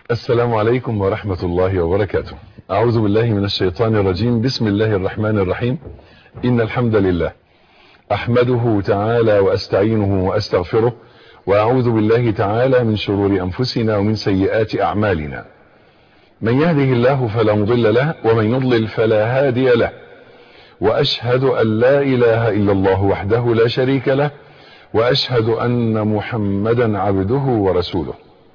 السلام عليكم ورحمة الله وبركاته أعوذ بالله من الشيطان الرجيم بسم الله الرحمن الرحيم إن الحمد لله أحمده تعالى وأستعينه وأستغفره وأعوذ بالله تعالى من شرور أنفسنا ومن سيئات أعمالنا من يهده الله فلا مضل له ومن يضلل فلا هادي له وأشهد أن لا إله إلا الله وحده لا شريك له وأشهد أن محمدا عبده ورسوله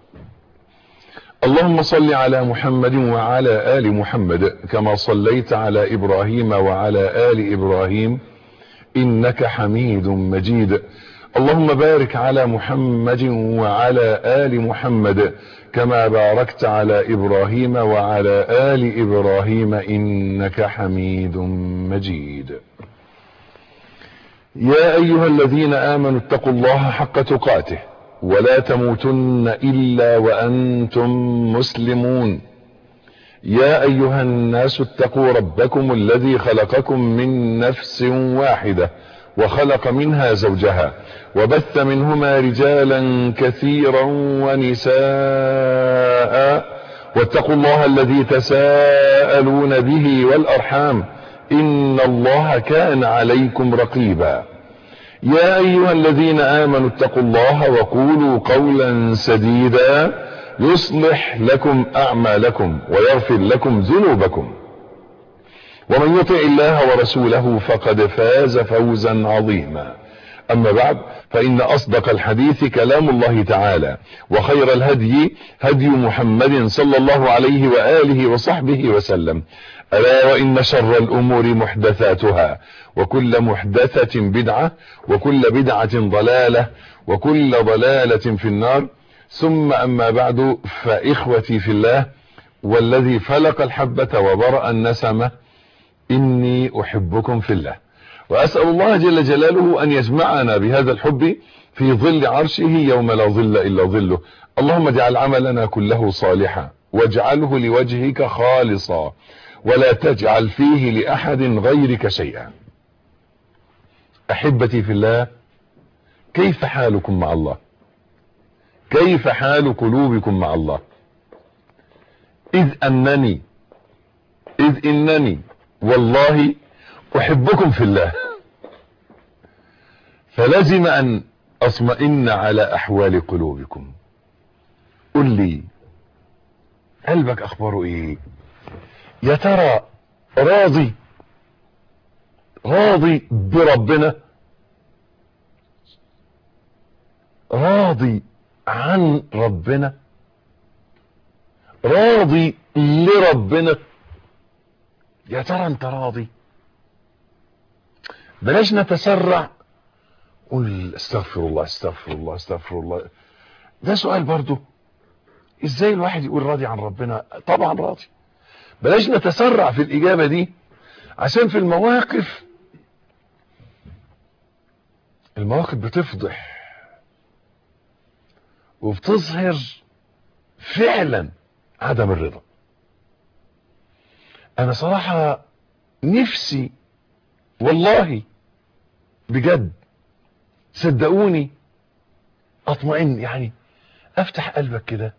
اللهم صل على محمد وعلى آل محمد كما صليت على إبراهيم وعلى آل إبراهيم إنك حميد مجيد اللهم بارك على محمد وعلى آل محمد كما باركت على إبراهيم وعلى آل إبراهيم إنك حميد مجيد يا أيها الذين آمنوا اتقوا الله حق تقاته ولا تموتن إلا وأنتم مسلمون يا أيها الناس اتقوا ربكم الذي خلقكم من نفس واحدة وخلق منها زوجها وبث منهما رجالا كثيرا ونساء واتقوا الله الذي تساءلون به والأرحام إن الله كان عليكم رقيبا يا أيها الذين آمنوا اتقوا الله وقولوا قولا سديدا يصلح لكم أعمالكم ويغفر لكم ذنوبكم ومن يطع الله ورسوله فقد فاز فوزا عظيما أما بعد فإن أصدق الحديث كلام الله تعالى وخير الهدي هدي محمد صلى الله عليه وآله وصحبه وسلم ألا وإن شر الأمور محدثاتها وكل محدثة بدعة وكل بدعة ضلالة وكل ضلالة في النار ثم أما بعد فإخوتي في الله والذي فلق الحبة وبرأ النسمة إني أحبكم في الله وأسأل الله جل جلاله أن يجمعنا بهذا الحب في ظل عرشه يوم لا ظل إلا ظله اللهم اجعل عملنا كله صالحا واجعله لوجهك خالصا ولا تجعل فيه لأحد غيرك شيئا أحبتي في الله كيف حالكم مع الله كيف حال قلوبكم مع الله إذ أنني إذ إنني والله أحبكم في الله فلزم أن أطمئن على أحوال قلوبكم قل لي قلبك أخباره إيه يا ترى راضي راضي بربنا راضي عن ربنا راضي لربنا يا ترى انت راضي بلاش نتسرع قول استغفر الله استغفر الله استغفر الله ده سؤال برضو ازاي الواحد يقول راضي عن ربنا طبعا راضي بلاش نتسرع في الإجابة دي عشان في المواقف المواقف بتفضح وبتظهر فعلا عدم الرضا انا صراحة نفسي والله بجد صدقوني اطمئن يعني افتح قلبك كده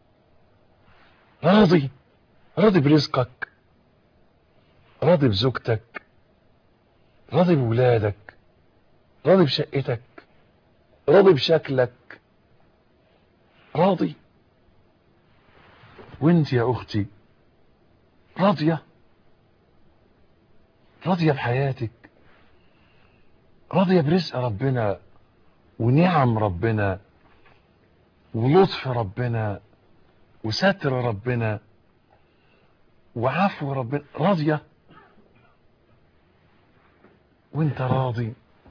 راضي راضي برزقك راضي بزوجتك راضي بولادك راضي بشقتك راضي بشكلك راضي وانت يا اختي راضية راضية بحياتك راضية برزق ربنا ونعم ربنا ولطف ربنا وستر ربنا وعفو ربنا راضية وانت راضي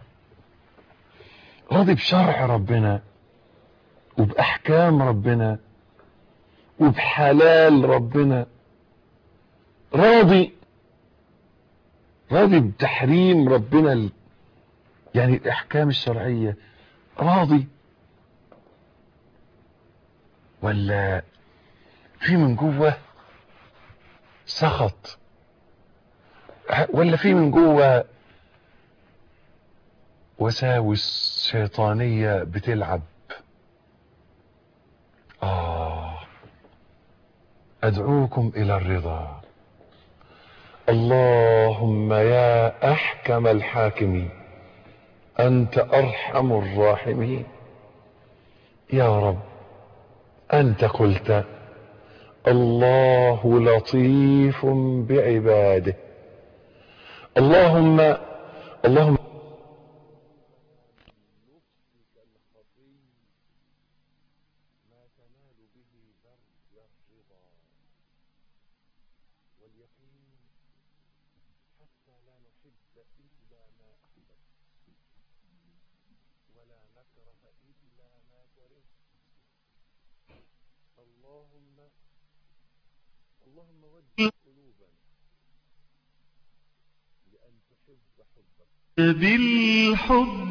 راضي بشرع ربنا وبأحكام ربنا وبحلال ربنا راضي راضي بتحريم ربنا ال... يعني الأحكام الشرعية راضي ولا في من جوه سخط ولا في من جوه وساوس شيطانية بتلعب آه ادعوكم الى الرضا اللهم يا احكم الحاكمين انت ارحم الراحمين يا رب انت قلت الله لطيف بعباده اللهم اللهم اللهم وجه قلوبنا لأن تحب حبك بالحب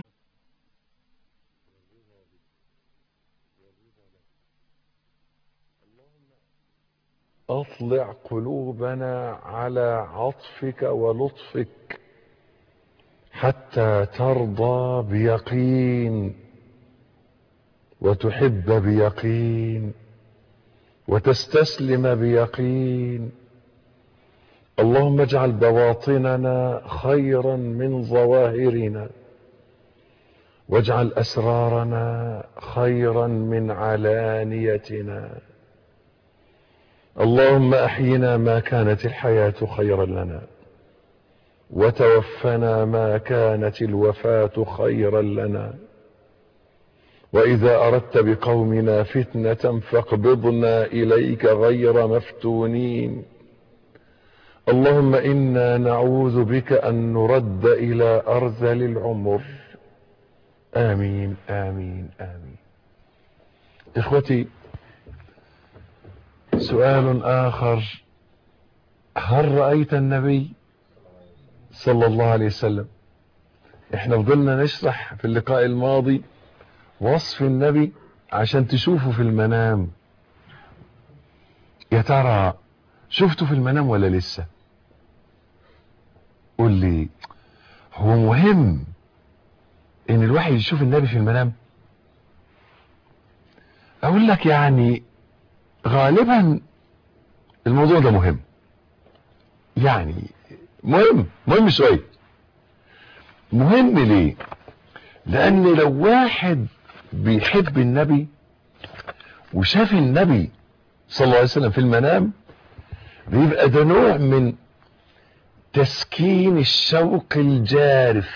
أطلع قلوبنا على عطفك ولطفك حتى ترضى بيقين وتحب بيقين وتستسلم بيقين اللهم اجعل بواطننا خيرا من ظواهرنا واجعل اسرارنا خيرا من علانيتنا اللهم احينا ما كانت الحياه خيرا لنا وتوفنا ما كانت الوفاه خيرا لنا واذا اردت بقومنا فتنه فاقبضنا اليك غير مفتونين اللهم انا نعوذ بك ان نرد الى ارذل العمر امين امين امين اخوتي سؤال اخر هل رايت النبي صلى الله عليه وسلم احنا فضلنا نشرح في اللقاء الماضي وصف النبي عشان تشوفه في المنام يا ترى شفته في المنام ولا لسه قول لي هو مهم ان الواحد يشوف النبي في المنام اقول لك يعني غالبا الموضوع ده مهم يعني مهم مهم شويه مهم ليه لان لو واحد بيحب النبي وشاف النبي صلى الله عليه وسلم في المنام بيبقى ده نوع من تسكين الشوق الجارف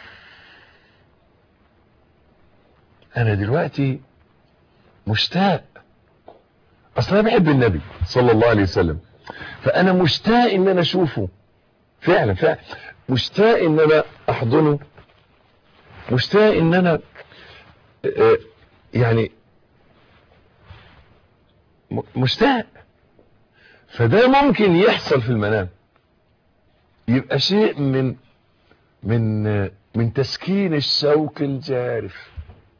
انا دلوقتي مشتاق اصلا انا بحب النبي صلى الله عليه وسلم فانا مشتاق ان انا اشوفه فعلا فعلا مشتاق ان انا احضنه مشتاق ان انا آه، يعني م- مشتاق فده ممكن يحصل في المنام يبقى شيء من من آه، من تسكين الشوق الجارف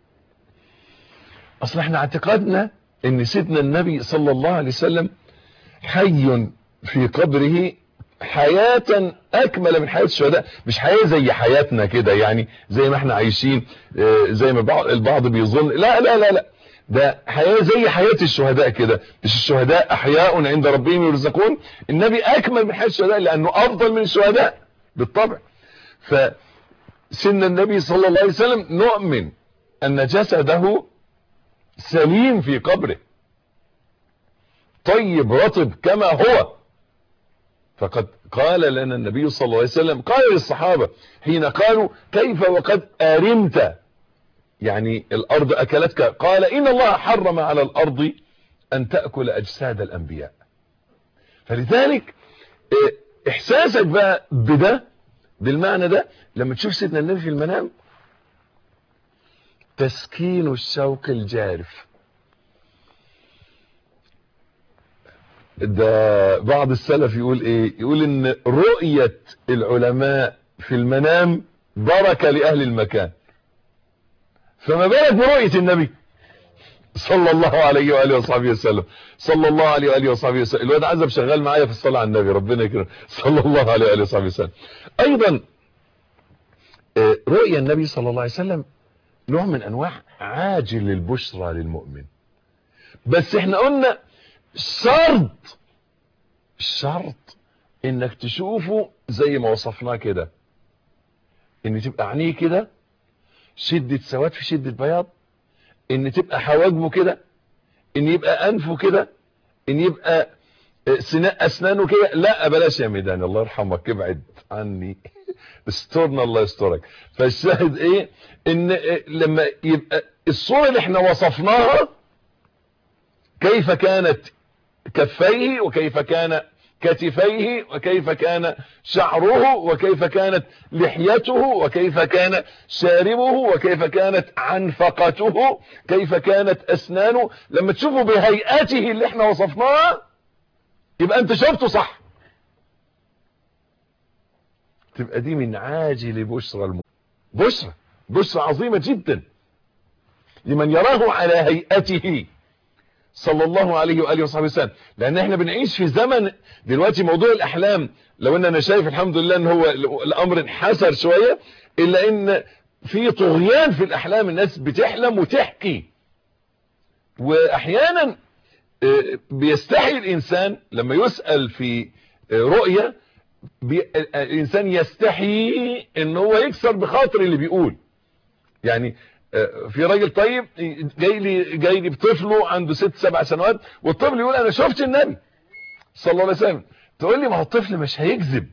اصل احنا اعتقدنا ان سيدنا النبي صلى الله عليه وسلم حي في قبره حياة اكمل من حياة الشهداء مش حياة زي حياتنا كده يعني زي ما احنا عايشين آه، زي ما بعض- البعض بيظن لا لا لا لا ده حياة زي حياة الشهداء كده مش الشهداء احياء عند ربهم يرزقون النبي اكمل من حياة الشهداء لانه افضل من الشهداء بالطبع فسن النبي صلى الله عليه وسلم نؤمن ان جسده سليم في قبره طيب رطب كما هو فقد قال لنا النبي صلى الله عليه وسلم قال للصحابة حين قالوا كيف وقد آرمت يعني الأرض أكلتك قال إن الله حرم على الأرض أن تأكل أجساد الأنبياء فلذلك إيه، إحساسك بقى بده بالمعنى ده لما تشوف سيدنا النبي في المنام تسكين الشوق الجارف ده بعض السلف يقول ايه يقول ان رؤية العلماء في المنام بركة لأهل المكان فما بالك برؤية النبي صلى الله عليه وآله وصحبه وسلم صلى الله عليه وآله وصحبه وسلم الواد عزب شغال معايا في الصلاة على النبي ربنا يكرمه صلى الله عليه وآله وصحبه وسلم أيضا آه، رؤيا النبي صلى الله عليه وسلم نوع من أنواع عاجل البشرى للمؤمن بس احنا قلنا شرط الشرط انك تشوفه زي ما وصفناه كده ان تبقى عينيه كده شدة سواد في شدة بياض ان تبقى حواجبه كده ان يبقى انفه كده ان يبقى سناء اسنانه كده لا بلاش يا ميدان الله يرحمك ابعد عني استرنا الله يسترك فالشاهد ايه ان لما يبقى الصورة اللي احنا وصفناها كيف كانت كفيه وكيف كان كتفيه وكيف كان شعره وكيف كانت لحيته وكيف كان شاربه وكيف كانت عنفقته كيف كانت اسنانه لما تشوفوا بهيئته اللي احنا وصفناها يبقى انت شفته صح تبقى دي من عاجل بشرى الم... بشرى بشرى عظيمة جدا لمن يراه على هيئته صلى الله عليه وآله وصحبه وسلم لأن احنا بنعيش في زمن دلوقتي موضوع الأحلام لو ان انا شايف الحمد لله ان هو الأمر انحسر شوية إلا ان في طغيان في الأحلام الناس بتحلم وتحكي وأحيانا بيستحي الإنسان لما يسأل في رؤية الإنسان يستحي ان هو يكسر بخاطر اللي بيقول يعني في راجل طيب جاي لي جاي لي بطفله عنده ست سبع سنوات والطفل يقول انا شفت النبي صلى الله عليه وسلم تقول لي ما هو الطفل مش هيكذب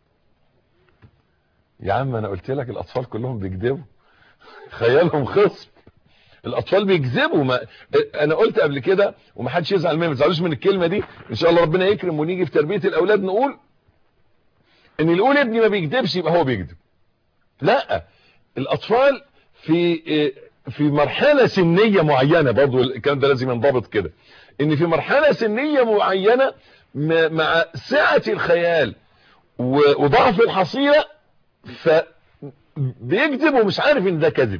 يا عم انا قلت لك الاطفال كلهم بيكذبوا خيالهم خصب الاطفال بيكذبوا ما انا قلت قبل كده ومحدش يزعل مني ما تزعلوش من الكلمه دي ان شاء الله ربنا يكرم ونيجي في تربيه الاولاد نقول ان اللي يقول ابني ما بيكذبش يبقى هو بيكذب لا الاطفال في في مرحلة سنية معينة برضو الكلام ده لازم ينضبط كده ان في مرحلة سنية معينة مع سعة الخيال وضعف الحصيلة فبيكذب ومش عارف ان ده كذب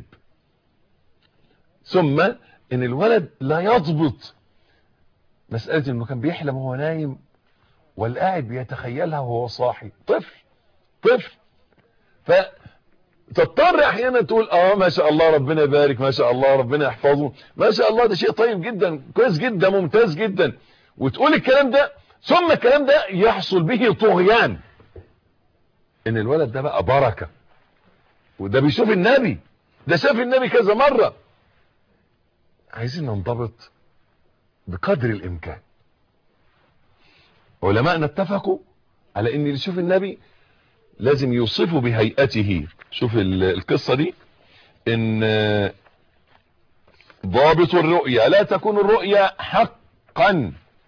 ثم ان الولد لا يضبط مسألة انه كان بيحلم وهو نايم والقاعد بيتخيلها وهو صاحي طفل طفل ف تضطر احيانا تقول اه ما شاء الله ربنا يبارك ما شاء الله ربنا يحفظه ما شاء الله ده شيء طيب جدا كويس جدا ممتاز جدا وتقول الكلام ده ثم الكلام ده يحصل به طغيان ان الولد ده بقى بركة وده بيشوف النبي ده شاف النبي كذا مرة عايزين ننضبط بقدر الامكان علماءنا اتفقوا على ان اللي يشوف النبي لازم يوصفه بهيئته شوف القصة دي ان ضابط الرؤيا لا تكون الرؤيا حقا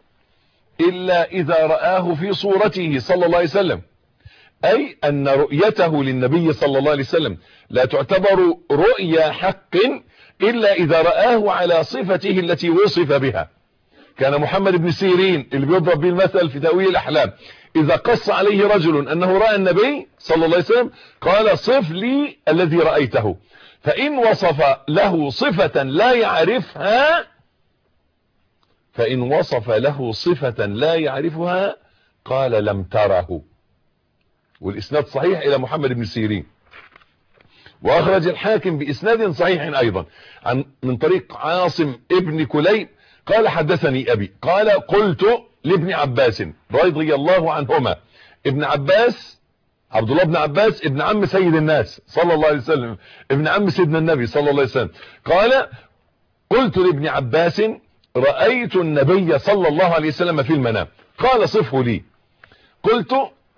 الا اذا رآه في صورته صلى الله عليه وسلم اي ان رؤيته للنبي صلى الله عليه وسلم لا تعتبر رؤيا حق الا اذا رآه على صفته التي وصف بها كان محمد بن سيرين اللي بيضرب به المثل في تأويل الاحلام اذا قص عليه رجل انه رأى النبي صلى الله عليه وسلم قال صف لي الذي رأيته فان وصف له صفة لا يعرفها فان وصف له صفة لا يعرفها قال لم تره والاسناد صحيح الى محمد بن سيرين واخرج الحاكم باسناد صحيح ايضا عن من طريق عاصم ابن كليب قال حدثني ابي قال قلت لابن عباس رضي الله عنهما ابن عباس عبد الله بن عباس ابن عم سيد الناس صلى الله عليه وسلم ابن عم سيدنا النبي صلى الله عليه وسلم قال قلت لابن عباس رأيت النبي صلى الله عليه وسلم في المنام قال صفه لي قلت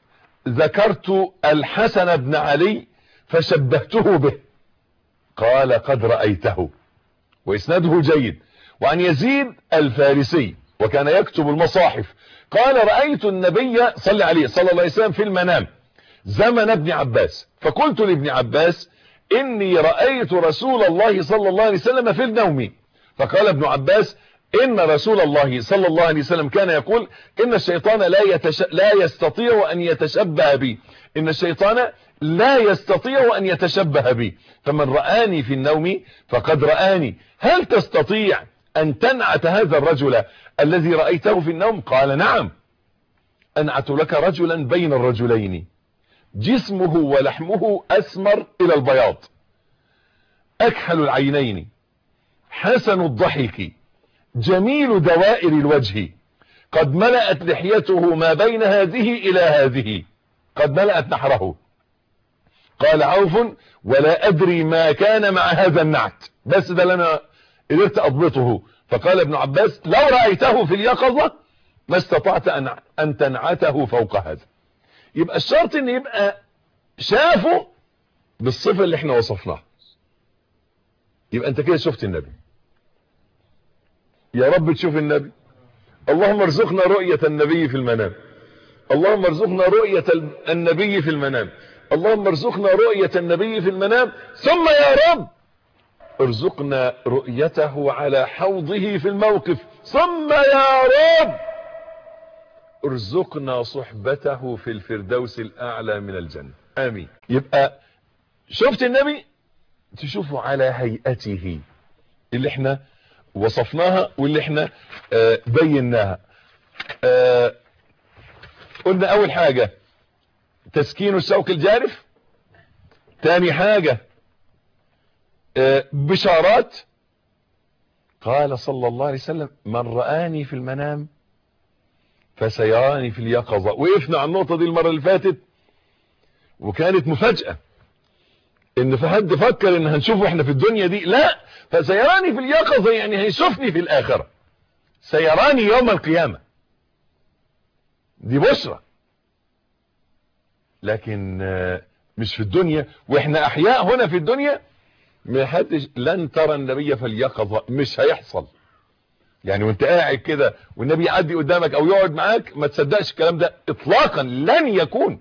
ذكرت الحسن بن علي فشبهته به قال قد رأيته وإسناده جيد وعن يزيد الفارسي وكان يكتب المصاحف قال رأيت النبي صلى عليه صلى الله عليه وسلم في المنام زمن ابن عباس فقلت لابن عباس إني رأيت رسول الله صلى الله عليه وسلم في النوم فقال ابن عباس إن رسول الله صلى الله عليه وسلم كان يقول إن الشيطان لا, يتش... لا يستطيع أن يتشبه بي إن الشيطان لا يستطيع أن يتشبه بي فمن رآني في النوم فقد رآني هل تستطيع أن تنعت هذا الرجل الذي رأيته في النوم قال نعم أنعت لك رجلا بين الرجلين جسمه ولحمه أسمر إلى البياض أكحل العينين حسن الضحك جميل دوائر الوجه قد ملأت لحيته ما بين هذه الى هذه قد ملأت نحره قال عوف ولا ادري ما كان مع هذا النعت بس ده اللي انا قدرت اضبطه فقال ابن عباس لو رأيته في اليقظة ما استطعت ان ان تنعته فوق هذا يبقى الشرط ان يبقى شافه بالصفة اللي احنا وصفناها يبقى انت كده شفت النبي يا رب تشوف النبي اللهم ارزقنا رؤية النبي في المنام اللهم ارزقنا رؤية النبي في المنام اللهم ارزقنا رؤية النبي في المنام ثم يا رب ارزقنا رؤيته على حوضه في الموقف ثم يا رب ارزقنا صحبته في الفردوس الاعلى من الجنة امين يبقى شفت النبي تشوفه على هيئته اللي احنا وصفناها واللي احنا اه بيناها اه قلنا اول حاجة تسكين الشوك الجارف تاني حاجة اه بشارات قال صلى الله عليه وسلم من رآني في المنام فسيراني في اليقظة وقفنا على النقطة دي المرة اللي فاتت وكانت مفاجأة ان في حد فكر ان هنشوفه احنا في الدنيا دي لا فسيراني في اليقظة يعني هيشوفني في الاخرة سيراني يوم القيامة دي بشرة لكن مش في الدنيا واحنا احياء هنا في الدنيا ما حدش لن ترى النبي في اليقظة مش هيحصل يعني وانت قاعد كده والنبي يعدي قدامك او يقعد معاك ما تصدقش الكلام ده اطلاقا لن يكون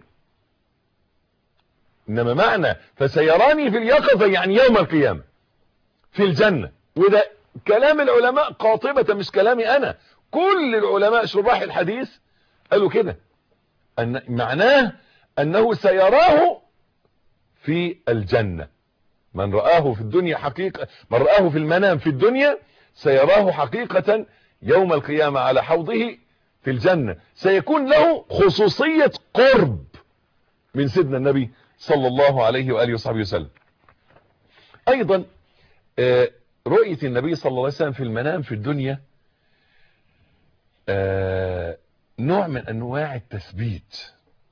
انما معنى فسيراني في اليقظة يعني يوم القيامة في الجنة وده كلام العلماء قاطبة مش كلامي انا كل العلماء شراح الحديث قالوا كده أن معناه انه سيراه في الجنة من رآه في الدنيا حقيقة من رآه في المنام في الدنيا سيراه حقيقة يوم القيامة على حوضه في الجنة سيكون له خصوصية قرب من سيدنا النبي صلى الله عليه وآله وصحبه وسلم ايضا رؤية النبي صلى الله عليه وسلم في المنام في الدنيا نوع من انواع التثبيت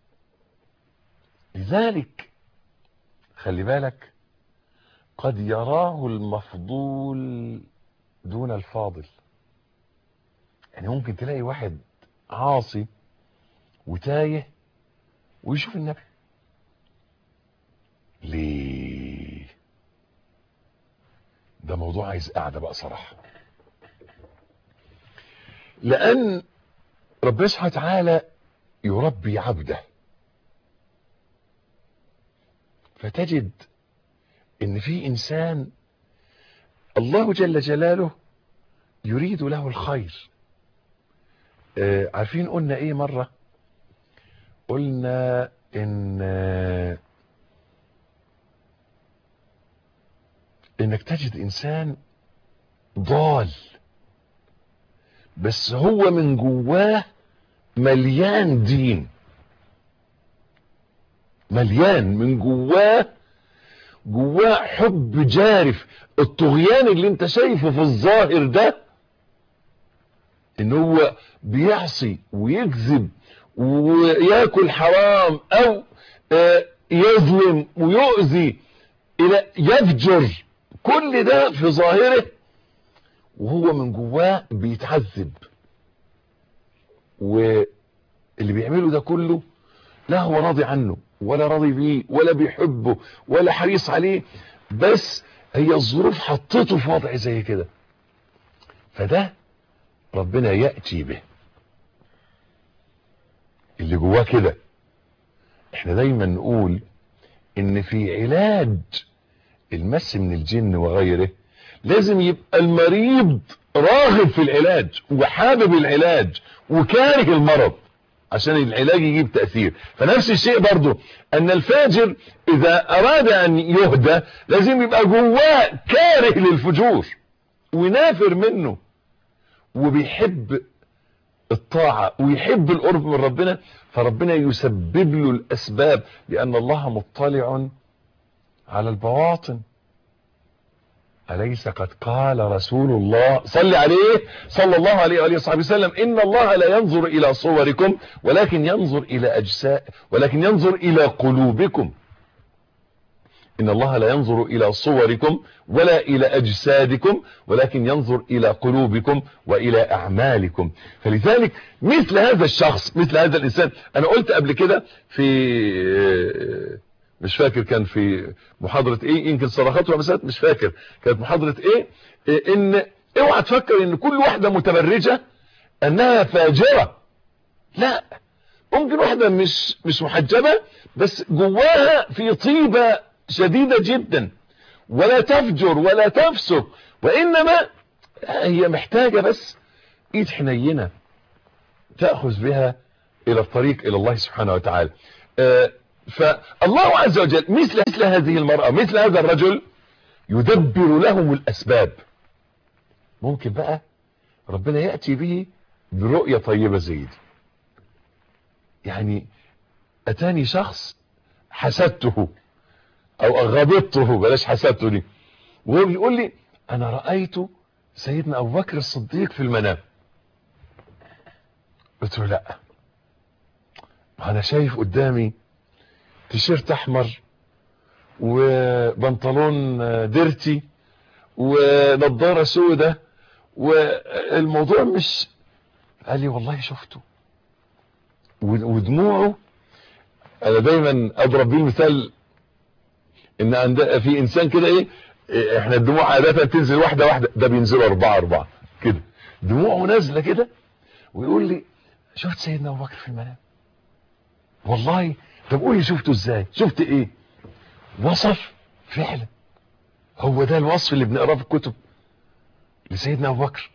لذلك خلي بالك قد يراه المفضول دون الفاضل يعني ممكن تلاقي واحد عاصي وتايه ويشوف النبي ليه ده موضوع عايز قاعده بقى صراحه لان ربنا سبحانه وتعالى يربي عبده فتجد ان في انسان الله جل جلاله يريد له الخير آه عارفين قلنا ايه مرة قلنا ان آه انك تجد انسان ضال بس هو من جواه مليان دين مليان من جواه جواه حب جارف الطغيان اللي انت شايفه في الظاهر ده ان هو بيعصي ويكذب وياكل حرام او يظلم ويؤذي الى يفجر كل ده في ظاهره وهو من جواه بيتعذب واللي بيعمله ده كله لا هو راضي عنه ولا راضي بيه ولا بيحبه ولا حريص عليه بس هي الظروف حطته في وضع زي كده فده ربنا يأتي به اللي جواه كده احنا دايما نقول ان في علاج المس من الجن وغيره لازم يبقى المريض راغب في العلاج وحابب العلاج وكاره المرض عشان العلاج يجيب تأثير فنفس الشيء برضو ان الفاجر اذا اراد ان يهدى لازم يبقى جواه كاره للفجور ونافر منه وبيحب الطاعة ويحب القرب من ربنا فربنا يسبب له الاسباب لان الله مطلع على البواطن أليس قد قال رسول الله صل عليه صلى الله عليه وآله وصحبه وسلم إن الله لا ينظر إلى صوركم ولكن ينظر إلى أجساء ولكن ينظر إلى قلوبكم إن الله لا ينظر إلى صوركم ولا إلى أجسادكم ولكن ينظر إلى قلوبكم وإلى أعمالكم فلذلك مثل هذا الشخص مثل هذا الإنسان أنا قلت قبل كده في مش فاكر كان في محاضرة ايه يمكن صراخات ومسات مش فاكر كانت محاضرة ايه, إيه ان اوعى تفكر ان كل واحدة متبرجة انها فاجرة لا ممكن واحدة مش مش محجبة بس جواها في طيبة شديدة جدا ولا تفجر ولا تفسق وانما هي محتاجة بس ايد حنينة تأخذ بها الى الطريق الى الله سبحانه وتعالى آه فالله عز وجل مثل مثل هذه المرأة مثل هذا الرجل يدبر لهم الأسباب ممكن بقى ربنا يأتي به برؤية طيبة زي دي يعني أتاني شخص حسدته أو أغضبته بلاش حسدته دي وهو بيقول لي أنا رأيت سيدنا أبو بكر الصديق في المنام قلت له لا أنا شايف قدامي تيشيرت احمر وبنطلون ديرتي ونضاره سودة والموضوع مش قال لي والله شفته ودموعه انا دايما اضرب بيه المثال ان عند في انسان كده ايه احنا الدموع عاده تنزل واحده واحده ده بينزلوا اربعه اربعه كده دموعه نازله كده ويقول لي شفت سيدنا ابو بكر في المنام والله طب قولي شفته ازاي شفت ايه وصف فعلا هو ده الوصف اللي بنقراه في الكتب لسيدنا ابو بكر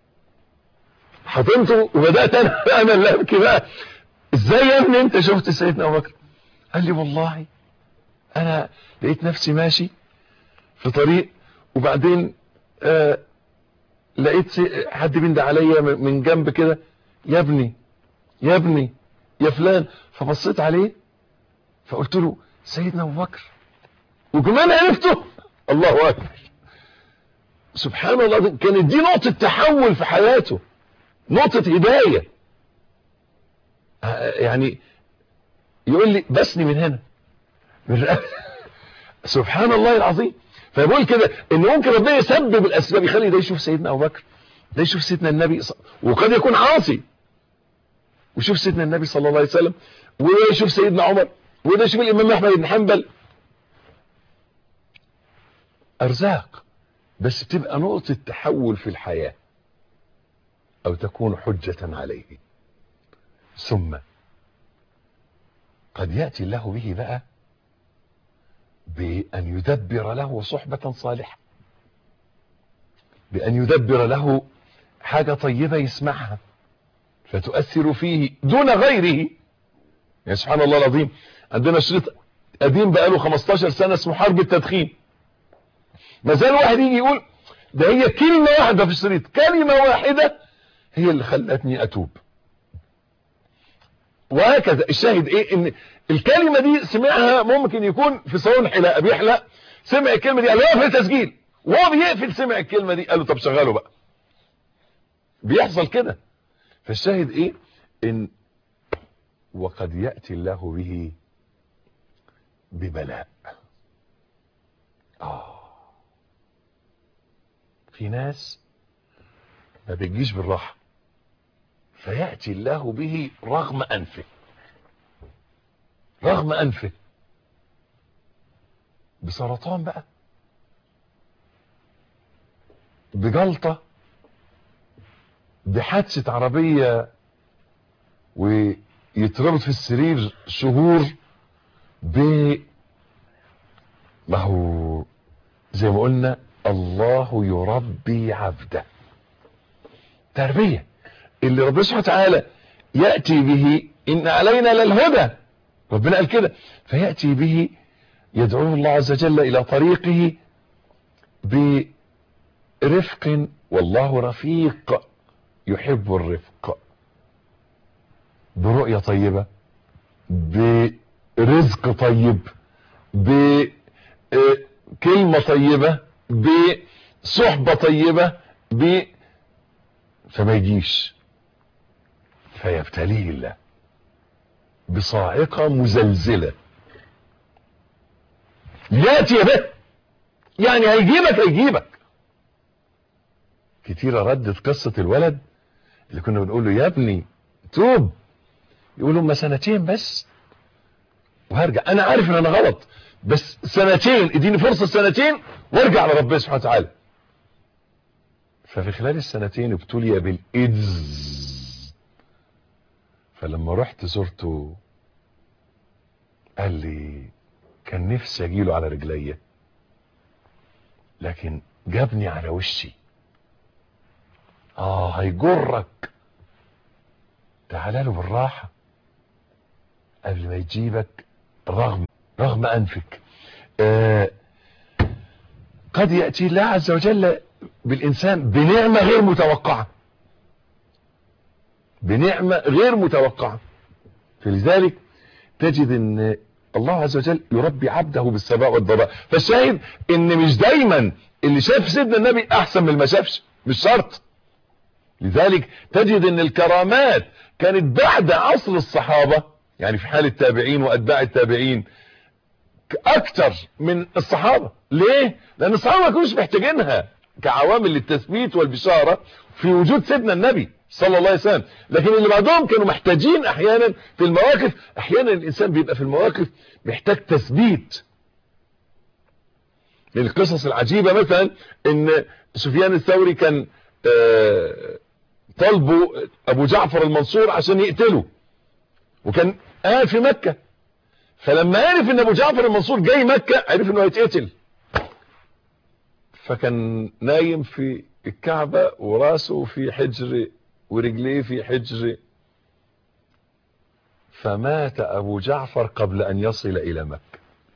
حضنته وبدات انا انا اللي ابكي بقى ازاي يا ابني انت شفت سيدنا ابو بكر قال لي والله انا لقيت نفسي ماشي في طريق وبعدين آه لقيت حد بيندى عليا من جنب كده يا ابني يا ابني يا فلان فبصيت عليه فقلت له سيدنا ابو بكر وكمان عرفته الله اكبر سبحان الله كانت دي نقطة تحول في حياته نقطة هداية يعني يقول لي بسني من هنا من سبحان الله العظيم فيقول كده ان ممكن ربنا يسبب الاسباب يخلي ده يشوف سيدنا ابو بكر ده يشوف سيدنا النبي وقد يكون عاصي ويشوف سيدنا النبي صلى الله عليه وسلم وده يشوف سيدنا عمر وده يشوف الامام احمد بن حنبل ارزاق بس بتبقى نقطة تحول في الحياة او تكون حجة عليه ثم قد يأتي الله به بقى بأن يدبر له صحبة صالحة بأن يدبر له حاجة طيبة يسمعها فتؤثر فيه دون غيره يعني سبحان الله العظيم عندنا شريط قديم بقاله 15 سنة اسمه حرب التدخين ما زال واحد يجي يقول ده هي كلمة واحدة في الشريط كلمة واحدة هي اللي خلتني اتوب وهكذا الشاهد ايه ان الكلمة دي سمعها ممكن يكون في صالون حلاقة بيحلق سمع الكلمة دي قال له اقفل تسجيل وهو بيقفل سمع الكلمة دي قال له طب شغله بقى بيحصل كده فالشاهد ايه ان وقد يأتي الله به ببلاء آه في ناس ما بيجيش بالراحة فيأتي الله به رغم أنفه رغم أنفه بسرطان بقى بجلطة بحادثة عربية ويتربط في السرير شهور ب ما هو زي ما قلنا الله يربي عبده تربية اللي ربنا سبحانه وتعالى يأتي به إن علينا للهدى ربنا قال كده فيأتي به يدعوه الله عز وجل إلى طريقه برفق والله رفيق يحب الرفق برؤية طيبة برزق طيب بكلمة طيبة صحبة طيبة ب فما يجيش فيبتليه الله بصاعقة مزلزلة ياتي به يعني هيجيبك هيجيبك كتيرة ردت قصة الولد اللي كنا بنقول له يا ابني توب يقول هما سنتين بس وهرجع انا عارف ان انا غلط بس سنتين اديني فرصة سنتين وارجع لربنا سبحانه وتعالى ففي خلال السنتين ابتلي بالايدز فلما رحت زرته قال لي كان نفسي اجيله على رجليا لكن جابني على وشي اه هيجرك تعال له بالراحة قبل ما يجيبك رغم رغم انفك آه قد يأتي الله عز وجل بالانسان بنعمة غير متوقعة بنعمة غير متوقعة فلذلك تجد ان الله عز وجل يربي عبده بالسباء والضراء فالشاهد ان مش دايما اللي شاف سيدنا النبي احسن من اللي ما شافش مش شرط لذلك تجد ان الكرامات كانت بعد عصر الصحابة يعني في حال التابعين واتباع التابعين اكتر من الصحابة ليه لان الصحابة ما كانوش محتاجينها كعوامل للتثبيت والبشارة في وجود سيدنا النبي صلى الله عليه وسلم لكن اللي بعدهم كانوا محتاجين احيانا في المواقف احيانا الانسان بيبقى في المواقف محتاج تثبيت من القصص العجيبة مثلا ان سفيان الثوري كان آه طلبوا ابو جعفر المنصور عشان يقتله وكان قاعد في مكة فلما عرف ان ابو جعفر المنصور جاي مكة عرف انه هيتقتل فكان نايم في الكعبة وراسه في حجر ورجليه في حجر فمات ابو جعفر قبل ان يصل الى مكة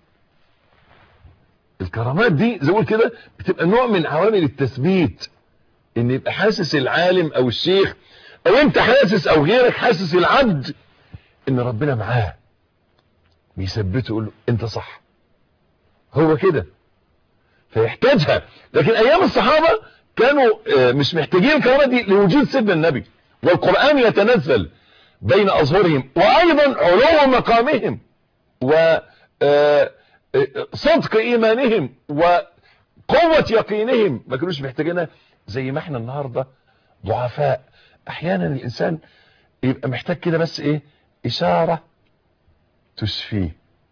الكرامات دي زي كده بتبقى نوع من عوامل التثبيت ان يبقى حاسس العالم او الشيخ او انت حاسس او غيرك حاسس العبد ان ربنا معاه بيثبته يقول له انت صح هو كده فيحتاجها لكن ايام الصحابة كانوا مش محتاجين الكرامات دي لوجود سيدنا النبي والقرآن يتنزل بين اظهرهم وايضا علو مقامهم و صدق ايمانهم وقوة يقينهم ما كانوش محتاجينها زي ما احنا النهاردة ضعفاء احيانا الانسان يبقى محتاج كده بس ايه اشارة تشفيه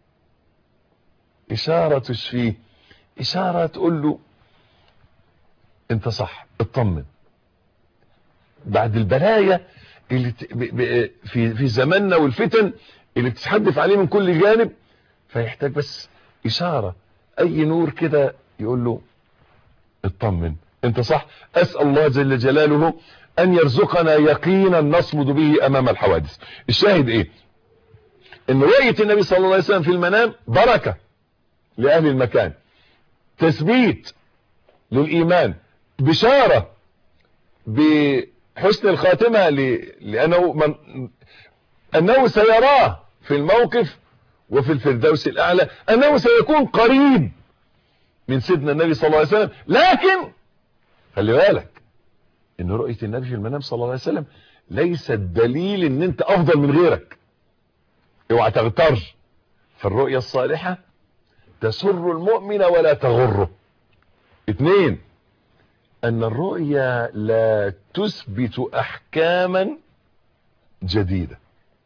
اشارة تشفيه اشارة تقول له انت صح اطمن بعد البلايا اللي في في زماننا والفتن اللي بتتحدث عليه من كل جانب فيحتاج بس اشارة اي نور كده يقول له اطمن انت صح اسأل الله جل جلاله ان يرزقنا يقينا نصمد به امام الحوادث الشاهد ايه ان رؤية النبي صلى الله عليه وسلم في المنام بركة لاهل المكان تثبيت للايمان بشارة بحسن الخاتمة لانه من انه سيراه في الموقف وفي الفردوس الاعلى انه سيكون قريب من سيدنا النبي صلى الله عليه وسلم لكن خلي بالك ان رؤية النبي في المنام صلى الله عليه وسلم ليست دليل ان انت افضل من غيرك اوعى تغتر فالرؤية الصالحة تسر المؤمن ولا تغره اثنين ان الرؤية لا تثبت احكاما جديدة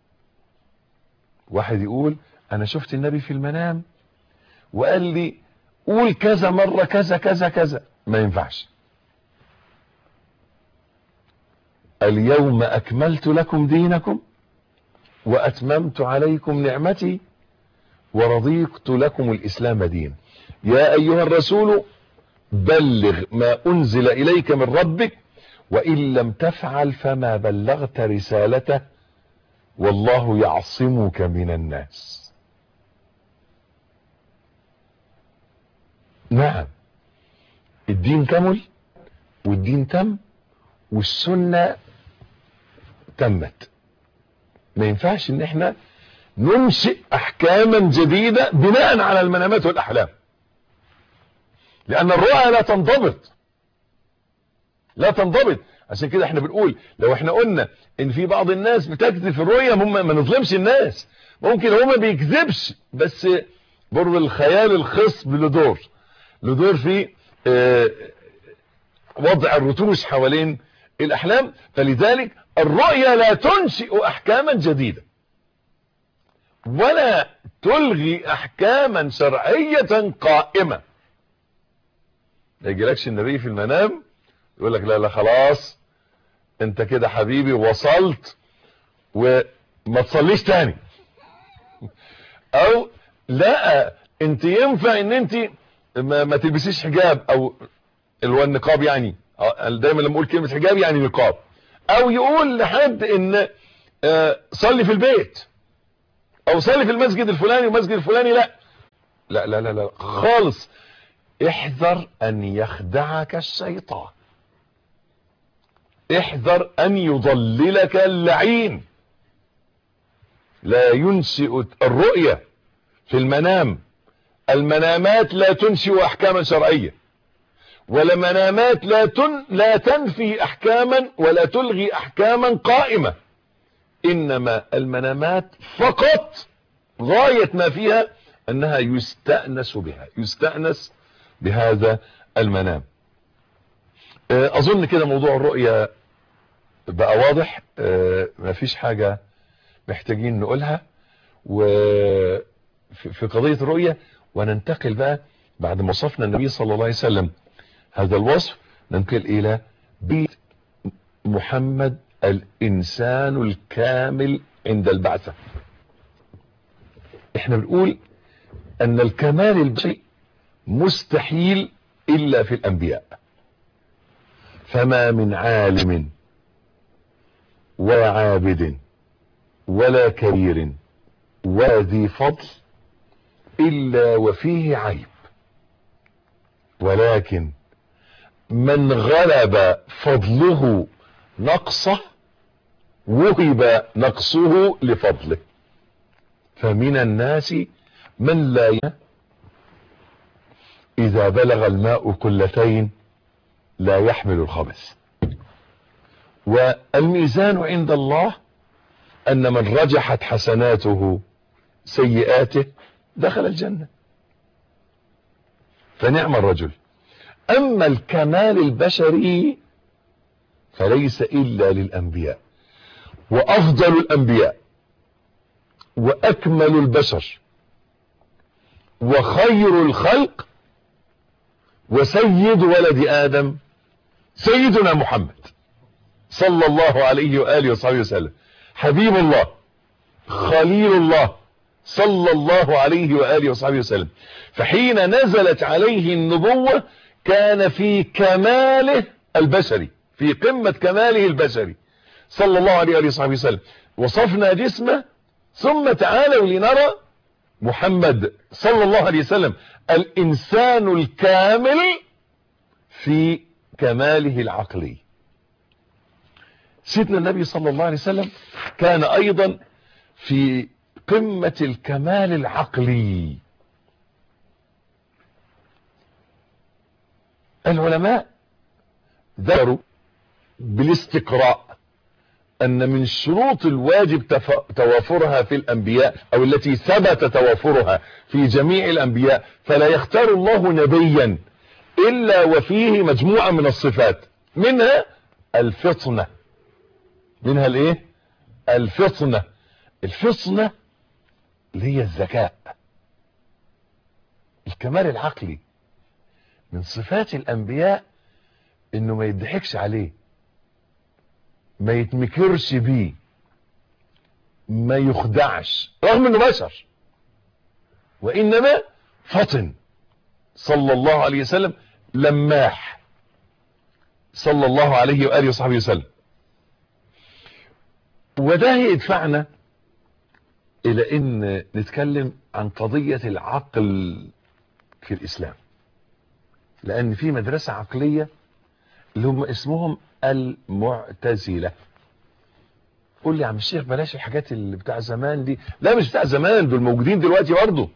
واحد يقول انا شفت النبي في المنام وقال لي قول كذا مرة كذا كذا كذا ما ينفعش اليوم اكملت لكم دينكم واتممت عليكم نعمتي ورضيت لكم الاسلام دين يا ايها الرسول بلغ ما انزل اليك من ربك وان لم تفعل فما بلغت رسالته والله يعصمك من الناس نعم الدين كمل والدين تم والسنة تمت ما ينفعش ان احنا ننشئ احكاما جديدة بناء على المنامات والاحلام لان الرؤى لا تنضبط لا تنضبط عشان كده احنا بنقول لو احنا قلنا ان في بعض الناس بتكذب في الرؤية هم ما نظلمش الناس ممكن هو ما بيكذبش بس برضه الخيال الخصب له دور له دور في اه وضع الرتوش حوالين الاحلام فلذلك الرؤية لا تنشئ احكاما جديدة ولا تلغي احكاما شرعية قائمة ما يجيلكش النبي في المنام يقول لك لا لا خلاص انت كده حبيبي وصلت وما تصليش تاني او لا انت ينفع ان انت ما, ما تلبسيش حجاب او اللي هو النقاب يعني دايما لما اقول كلمة حجاب يعني نقاب او يقول لحد ان اه صلي في البيت او صلي في المسجد الفلاني والمسجد الفلاني لا لا لا لا, لا خالص احذر ان يخدعك الشيطان احذر ان يضللك اللعين لا ينشئ الرؤية في المنام المنامات لا تنشئ احكاما شرعية ولا منامات لا, تن لا تنفي احكاما ولا تلغي احكاما قائمة انما المنامات فقط غاية ما فيها انها يستأنس بها يستأنس بهذا المنام اظن كده موضوع الرؤية بقى واضح ما فيش حاجة محتاجين نقولها وفي قضية الرؤية وننتقل بقى بعد ما وصفنا النبي صلى الله عليه وسلم هذا الوصف ننتقل الى بيت محمد الانسان الكامل عند البعثة احنا بنقول ان الكمال البشري مستحيل الا في الانبياء فما من عالم ولا عابد ولا كبير ولا ذي فضل الا وفيه عيب ولكن من غلب فضله نقصه وهب نقصه لفضله فمن الناس من لا ي... اذا بلغ الماء كلتين لا يحمل الخبث والميزان عند الله ان من رجحت حسناته سيئاته دخل الجنة فنعم الرجل اما الكمال البشري فليس الا للانبياء وافضل الانبياء واكمل البشر وخير الخلق وسيد ولد ادم سيدنا محمد صلى الله عليه وآله وصحبه وسلم حبيب الله خليل الله صلى الله عليه وآله وصحبه وسلم فحين نزلت عليه النبوة كان في كماله البشري في قمة كماله البشري صلى الله عليه وآله وصحبه وسلم وصفنا جسمه ثم تعالوا لنرى محمد صلى الله عليه وسلم الإنسان الكامل في كماله العقلي سيدنا النبي صلى الله عليه وسلم كان ايضا في قمة الكمال العقلي العلماء ذكروا بالاستقراء ان من شروط الواجب توافرها في الانبياء او التي ثبت توافرها في جميع الانبياء فلا يختار الله نبيا الا وفيه مجموعة من الصفات منها الفطنة منها الايه الفطنة الفطنة اللي هي الذكاء الكمال العقلي من صفات الانبياء انه ما يضحكش عليه ما يتمكرش بيه ما يخدعش رغم انه بشر وانما فطن صلى الله عليه وسلم لماح صلى الله عليه وآله وصحبه وسلم وده يدفعنا الى ان نتكلم عن قضية العقل في الاسلام لان في مدرسة عقلية اللي هم اسمهم المعتزلة قول لي يا عم الشيخ بلاش الحاجات اللي بتاع زمان دي لا مش بتاع زمان دول موجودين دلوقتي برضه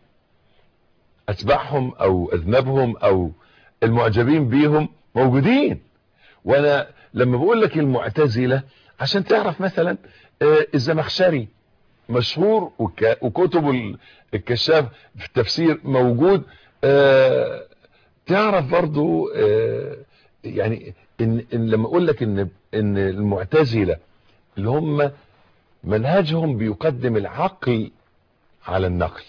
اتباعهم او اذنبهم او المعجبين بيهم موجودين وانا لما بقول لك المعتزلة عشان تعرف مثلا آه، الزمخشري مشهور وك- وكتب ال- الكشاف في التفسير موجود آه، تعرف برضو آه، يعني إن, إن لما اقول لك ان ان المعتزلة اللي هم منهجهم بيقدم العقل على النقل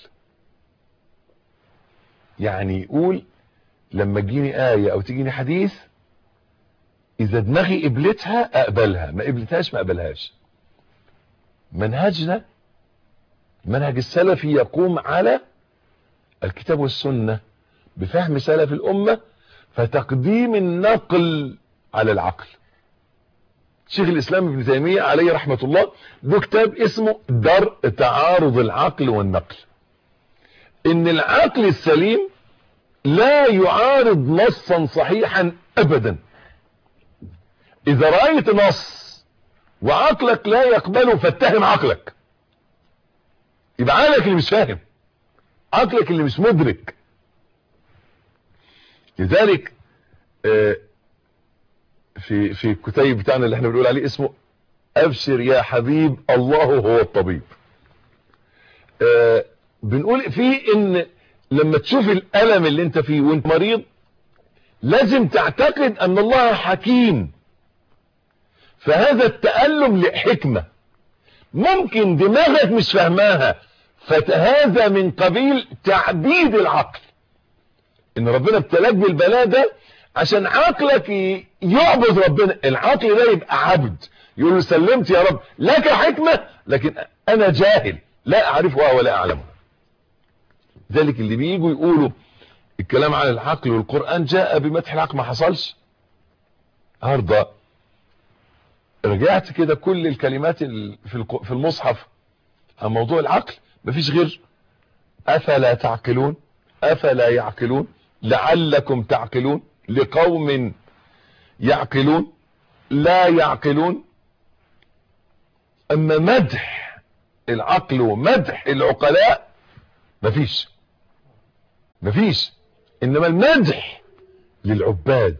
يعني يقول لما تجيني آية او تجيني حديث اذا دماغي قبلتها اقبلها ما قبلتهاش ما اقبلهاش منهجنا منهج السلفي يقوم على الكتاب والسنة بفهم سلف الامة فتقديم النقل على العقل شيخ الاسلام ابن تيمية عليه رحمة الله له كتاب اسمه درء تعارض العقل والنقل ان العقل السليم لا يعارض نصا صحيحا ابدا اذا رأيت نص وعقلك لا يقبله فاتهم عقلك يبقى عقلك اللي مش فاهم عقلك اللي مش مدرك لذلك آه، في في الكتيب بتاعنا اللي احنا بنقول عليه اسمه ابشر يا حبيب الله هو الطبيب آه، بنقول فيه ان لما تشوف الالم اللي انت فيه وانت مريض لازم تعتقد ان الله حكيم فهذا التألم لحكمة ممكن دماغك مش فاهماها فهذا من قبيل تعبيد العقل ان ربنا ابتلاك بالبلاء ده عشان عقلك ي- يعبد ربنا العقل ده يبقى عبد يقول له سلمت يا رب لك حكمة لكن انا جاهل لا اعرفها ولا اعلمها ذلك اللي بييجوا يقولوا الكلام عن العقل والقرآن جاء بمدح العقل ما حصلش النهارده رجعت كده كل الكلمات ال- في الق- في المصحف عن موضوع العقل مفيش غير افلا تعقلون افلا يعقلون لعلكم تعقلون لقوم يعقلون لا يعقلون اما مدح العقل ومدح العقلاء مفيش مفيش انما المدح للعباد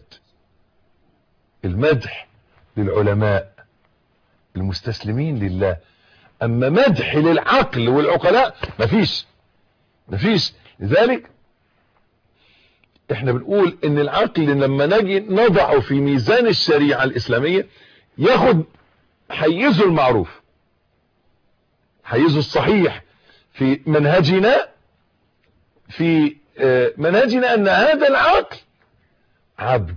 المدح للعلماء المستسلمين لله اما مدح للعقل والعقلاء مفيش مفيش لذلك احنا بنقول ان العقل لما نجي نضعه في ميزان الشريعة الاسلامية ياخد حيزه المعروف حيزه الصحيح في منهجنا في آه، منهجنا ان هذا العقل عبد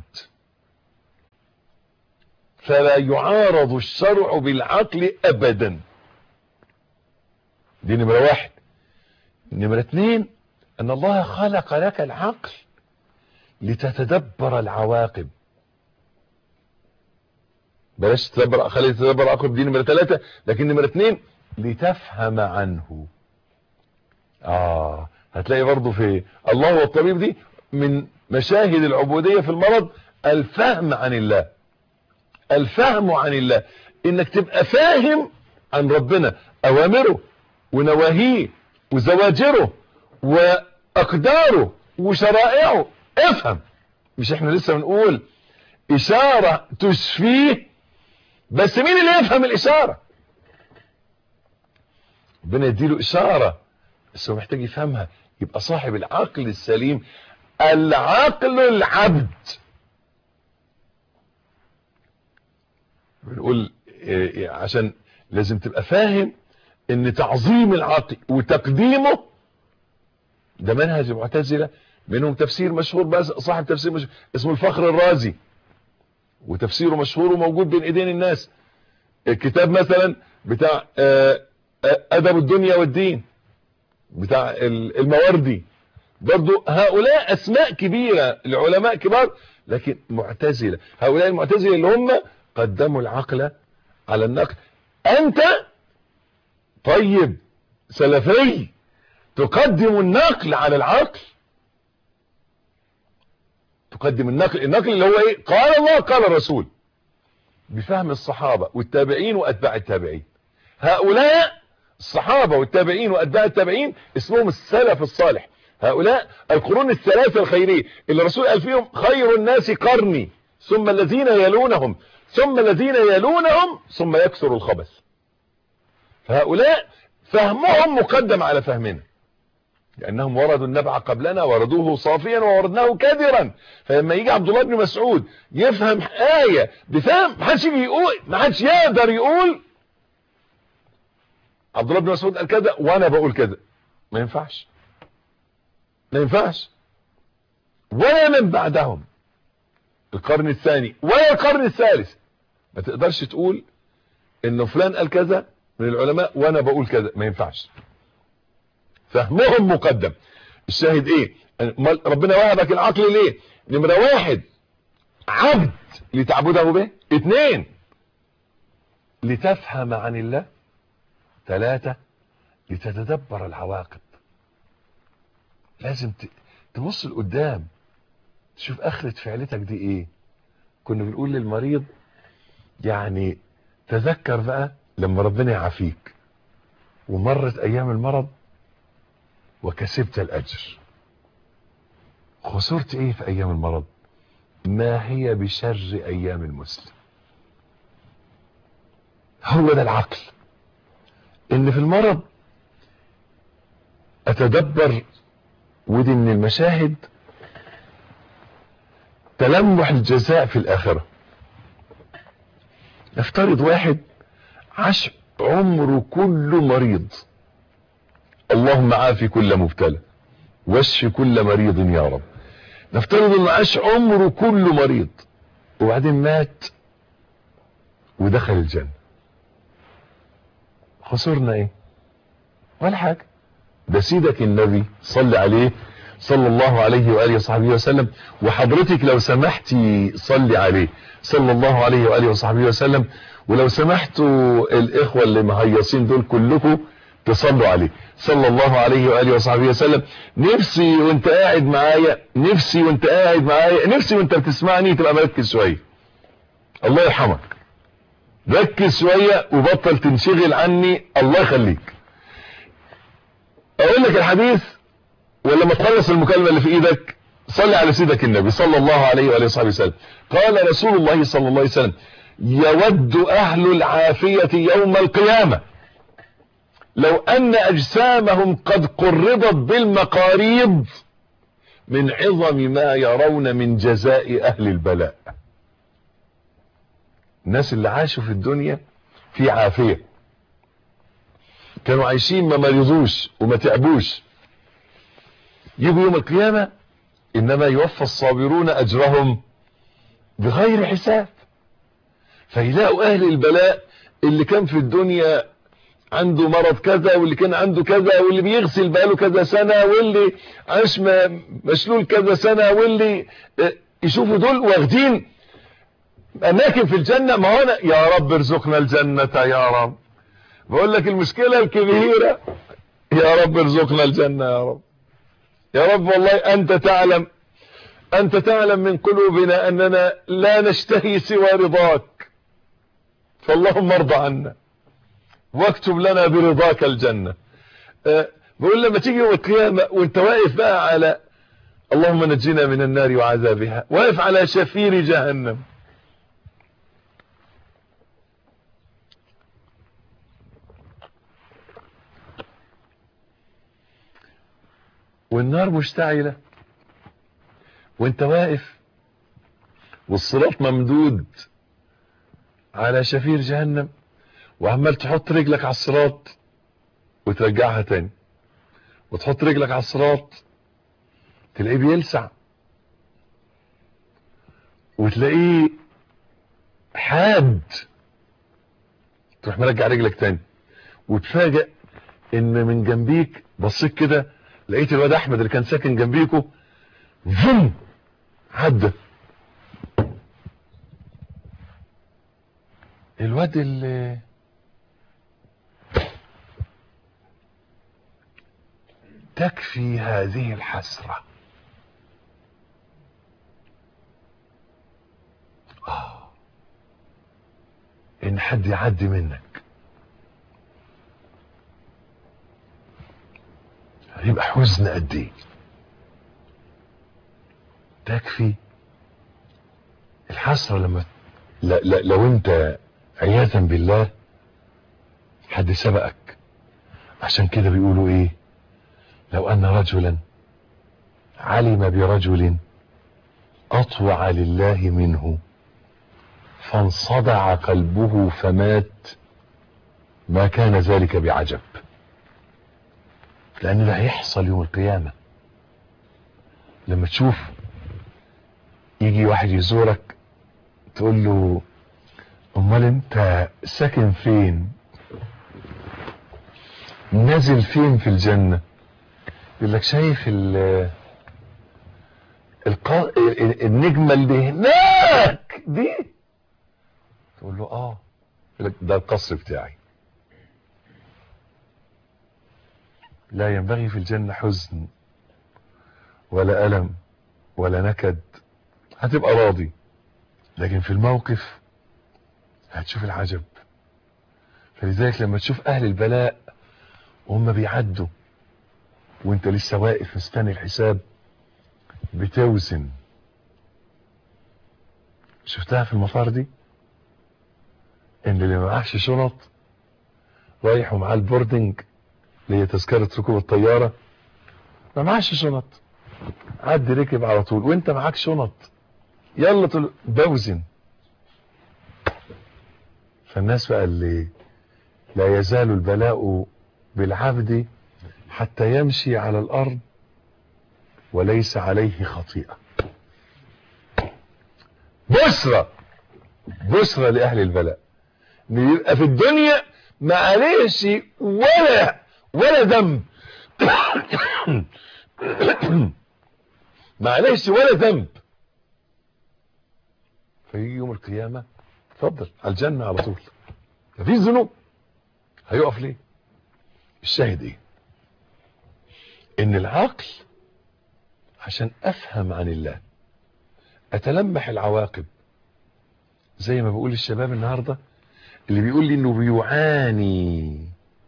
فلا يعارض الشرع بالعقل ابدا دي نمرة واحد نمرة اتنين ان الله خلق لك العقل لتتدبر العواقب بلاش تدبر خلي تتدبر العواقب دي نمرة ثلاثة لكن نمرة اتنين لتفهم عنه اه هتلاقي برضو في الله هو الطبيب دي من مشاهد العبودية في المرض الفهم عن الله الفهم عن الله انك تبقى فاهم عن ربنا اوامره ونواهيه وزواجره واقداره وشرائعه افهم مش احنا لسه بنقول اشارة تشفيه بس مين اللي يفهم الاشارة ربنا يديله اشارة بس هو محتاج يفهمها يبقى صاحب العقل السليم العقل العبد بنقول إيه، عشان لازم تبقى فاهم ان تعظيم العقل وتقديمه ده منهج المعتزلة منهم تفسير مشهور بس صاحب تفسير مشهور اسمه الفخر الرازي وتفسيره مشهور وموجود بين ايدين الناس الكتاب مثلا بتاع آه، آه، ادب الدنيا والدين بتاع ال- المواردي برضو هؤلاء اسماء كبيرة لعلماء كبار لكن معتزلة هؤلاء المعتزلة اللي هم قدموا العقل على النقل انت طيب سلفي تقدم النقل على العقل تقدم النقل النقل اللي هو ايه قال الله قال الرسول بفهم الصحابة والتابعين واتباع التابعين هؤلاء الصحابة والتابعين واتباع التابعين اسمهم السلف الصالح هؤلاء القرون الثلاثة الخيرية اللي الرسول قال فيهم خير الناس قرني ثم الذين يلونهم ثم الذين يلونهم ثم يكثر الخبث فهؤلاء فهمهم مقدم على فهمنا لأنهم وردوا النبع قبلنا وردوه صافيا ووردناه كدرا فلما يجي عبد الله بن مسعود يفهم آية بفهم ما حدش يقول ما حدش يقدر يقول عبد الله بن مسعود قال كذا وانا بقول كذا ما ينفعش ما ينفعش ولا من بعدهم القرن الثاني ولا القرن الثالث ما تقدرش تقول انه فلان قال كذا من العلماء وانا بقول كذا ما ينفعش فهمهم مقدم الشاهد ايه ربنا وهبك العقل ليه نمرة واحد عبد لتعبده به اثنين لتفهم عن الله ثلاثة لتتدبر العواقب لازم تبص لقدام تشوف اخرة فعلتك دي ايه كنا بنقول للمريض يعني تذكر بقى لما ربنا يعافيك ومرت ايام المرض وكسبت الاجر خسرت ايه في ايام المرض ما هي بشر ايام المسلم هو ده العقل ان في المرض اتدبر ودي من المشاهد تلمح الجزاء في الاخرة نفترض واحد عاش عمره كله مريض اللهم عافي كل مبتلى واشف كل مريض يا رب نفترض انه عاش عمره كله مريض وبعدين مات ودخل الجنة خسرنا ايه ولا حاجة ده سيدك النبي صلى عليه صلى الله عليه وآله وصحبه وسلم وحضرتك لو سمحتي صلي عليه صلى الله عليه وآله وصحبه وسلم ولو سمحتوا الإخوة اللي مهيصين دول كلكم تصلوا عليه صلى الله عليه وآله وصحبه وسلم نفسي وانت قاعد معايا نفسي وانت قاعد معايا نفسي وانت بتسمعني تبقى مركز شوية الله يرحمك ركز شوية وبطل تنشغل عني الله يخليك اقول لك الحديث ولما تخلص المكالمة اللي في ايدك صلي على سيدك النبي صلى الله عليه وآله وصحبه وسلم قال رسول الله صلى الله عليه وسلم يود اهل العافية يوم القيامة لو ان اجسامهم قد قرضت بالمقاريض من عظم ما يرون من جزاء اهل البلاء الناس اللي عاشوا في الدنيا في عافية كانوا عايشين ما مرضوش وما تعبوش يجوا يوم القيامة انما يوفى الصابرون اجرهم بغير حساب فيلاقوا اهل البلاء اللي كان في الدنيا عنده مرض كذا واللي كان عنده كذا واللي بيغسل بقاله كذا سنة واللي عاش مشلول كذا سنة واللي يشوفوا دول واخدين اماكن في الجنة ما هو أنا يا رب ارزقنا الجنة يا رب بقول لك المشكلة الكبيرة يا رب ارزقنا الجنة يا رب يا رب والله انت تعلم انت تعلم من قلوبنا اننا لا نشتهي سوى رضاك فاللهم ارضى عنا واكتب لنا برضاك الجنة أه بقول لما تيجي يوم القيامة وانت واقف بقى على اللهم نجينا من النار وعذابها واقف على شفير جهنم والنار مشتعلة وانت واقف والصراط ممدود على شفير جهنم وعمال تحط رجلك على الصراط وترجعها تاني وتحط رجلك على الصراط تلاقيه بيلسع وتلاقيه حاد تروح مرجع رجلك تاني وتفاجئ ان من جنبيك بصيت كده لقيت الواد احمد اللي كان ساكن جنبيكو فم عدى الواد اللي تكفي هذه الحسرة آه. ان حد يعدي منك هيبقى حزن قد ايه تكفي الحسرة حسرة لما لا لا لو انت عياذا بالله حد سبقك عشان كده بيقولوا ايه لو ان رجلا علم برجل اطوع لله منه فانصدع قلبه فمات ما كان ذلك بعجب لان ده هيحصل يوم القيامة لما تشوف يجي واحد يزورك تقول له امال انت ساكن فين نازل فين في الجنة يقول لك شايف ال القا... النجمة اللي هناك دي تقول له اه يقول لك ده القصر بتاعي لا ينبغي في الجنة حزن ولا ألم ولا نكد هتبقى راضي لكن في الموقف هتشوف العجب فلذلك لما تشوف أهل البلاء وهم بيعدوا وانت لسه واقف مستني الحساب بتوزن شفتها في المطار دي ان اللي معهش شنط رايح ومعاه البوردنج اللي هي تذكرة ركوب الطيارة ما معهش شنط عدي ركب على طول وانت معاك شنط يلا تل... بوزن فالناس بقى اللي لا يزال البلاء بالعبد حتى يمشي على الارض وليس عليه خطيئة بشرى بشرى لأهل البلاء ان يبقى في الدنيا ما عليهش ولا ولا ذنب ما عليهش ولا ذنب فيجي يوم القيامة اتفضل على الجنة على طول مفيش ذنوب هيقف ليه الشاهد ايه ان العقل عشان افهم عن الله اتلمح العواقب زي ما بقول الشباب النهاردة اللي بيقول لي انه بيعاني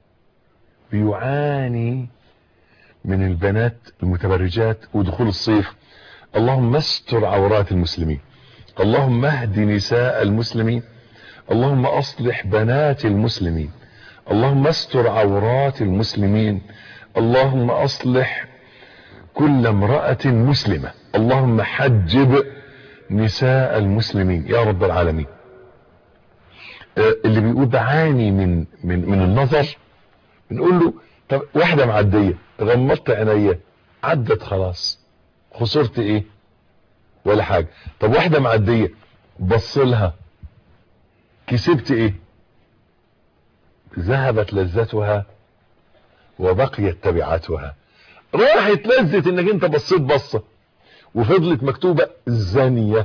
بيعاني من البنات المتبرجات ودخول الصيف اللهم استر عورات المسلمين اللهم اهد نساء المسلمين اللهم اصلح بنات المسلمين اللهم استر عورات المسلمين اللهم اصلح كل امرأة مسلمة اللهم حجب نساء المسلمين يا رب العالمين اللي بيقول بعاني من من من النظر بنقول له طب واحده معديه غمضت عينيا عدت خلاص خسرت ايه ولا حاجه طب واحده معديه بص لها كسبت ايه ذهبت لذتها وبقيت تبعاتها راحت لذة انك انت بصيت بصة وفضلت مكتوبة زانية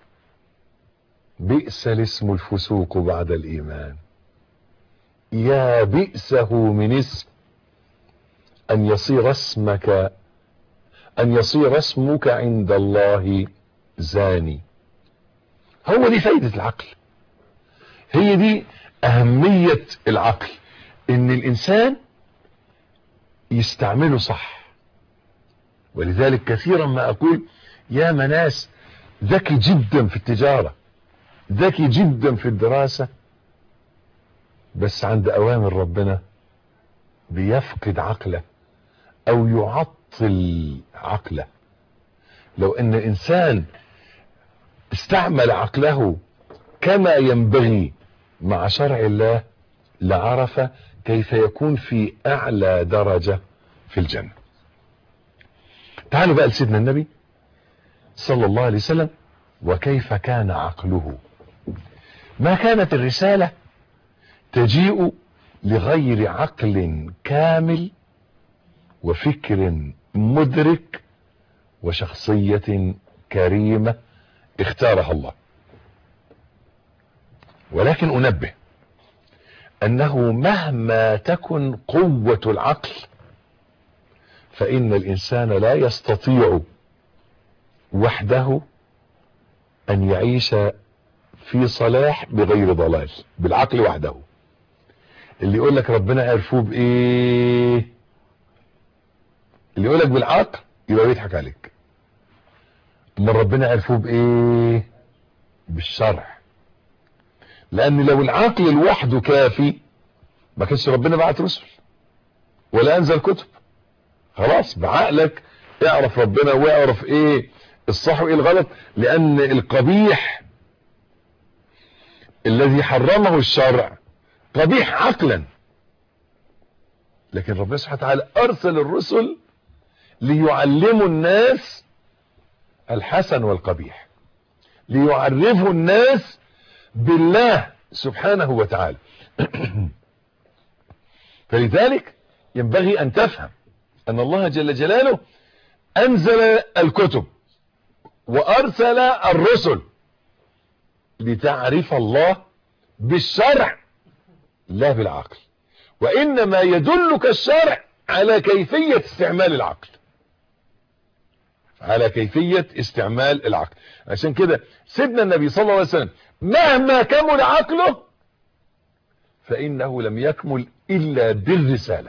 بئس الاسم الفسوق بعد الايمان يا بئسه من اسم ان يصير اسمك ان يصير اسمك عند الله زاني هو دي فايدة العقل هي دي اهمية العقل ان الانسان يستعمله صح ولذلك كثيرا ما اقول يا مناس ذكي جدا في التجارة ذكي جدا في الدراسة بس عند اوامر ربنا بيفقد عقله او يعطل عقله لو ان انسان استعمل عقله كما ينبغي مع شرع الله لعرف كيف يكون في اعلى درجة في الجنة تعالوا بقى لسيدنا النبي صلى الله عليه وسلم وكيف كان عقله ما كانت الرسالة تجيء لغير عقل كامل وفكر مدرك وشخصية كريمة اختارها الله ولكن انبه انه مهما تكن قوة العقل فان الانسان لا يستطيع وحده ان يعيش في صلاح بغير ضلال بالعقل وحده اللي يقول لك ربنا عرفوه بايه اللي يقول لك بالعقل يبقى بيضحك عليك اما ربنا عرفوه بايه بالشرع لان لو العقل لوحده كافي ما كانش ربنا بعت رسل ولا انزل كتب خلاص بعقلك اعرف ربنا واعرف ايه الصح وايه الغلط لان القبيح الذي حرمه الشرع قبيح عقلا لكن ربنا سبحانه وتعالى ارسل الرسل ليعلموا الناس الحسن والقبيح ليعرفوا الناس بالله سبحانه وتعالى فلذلك ينبغي ان تفهم ان الله جل جلاله انزل الكتب وارسل الرسل لتعرف الله بالشرع لا بالعقل وانما يدلك الشرع على كيفية استعمال العقل على كيفية استعمال العقل عشان كده سيدنا النبي صلى الله عليه وسلم مهما كمل عقله فانه لم يكمل الا بالرسالة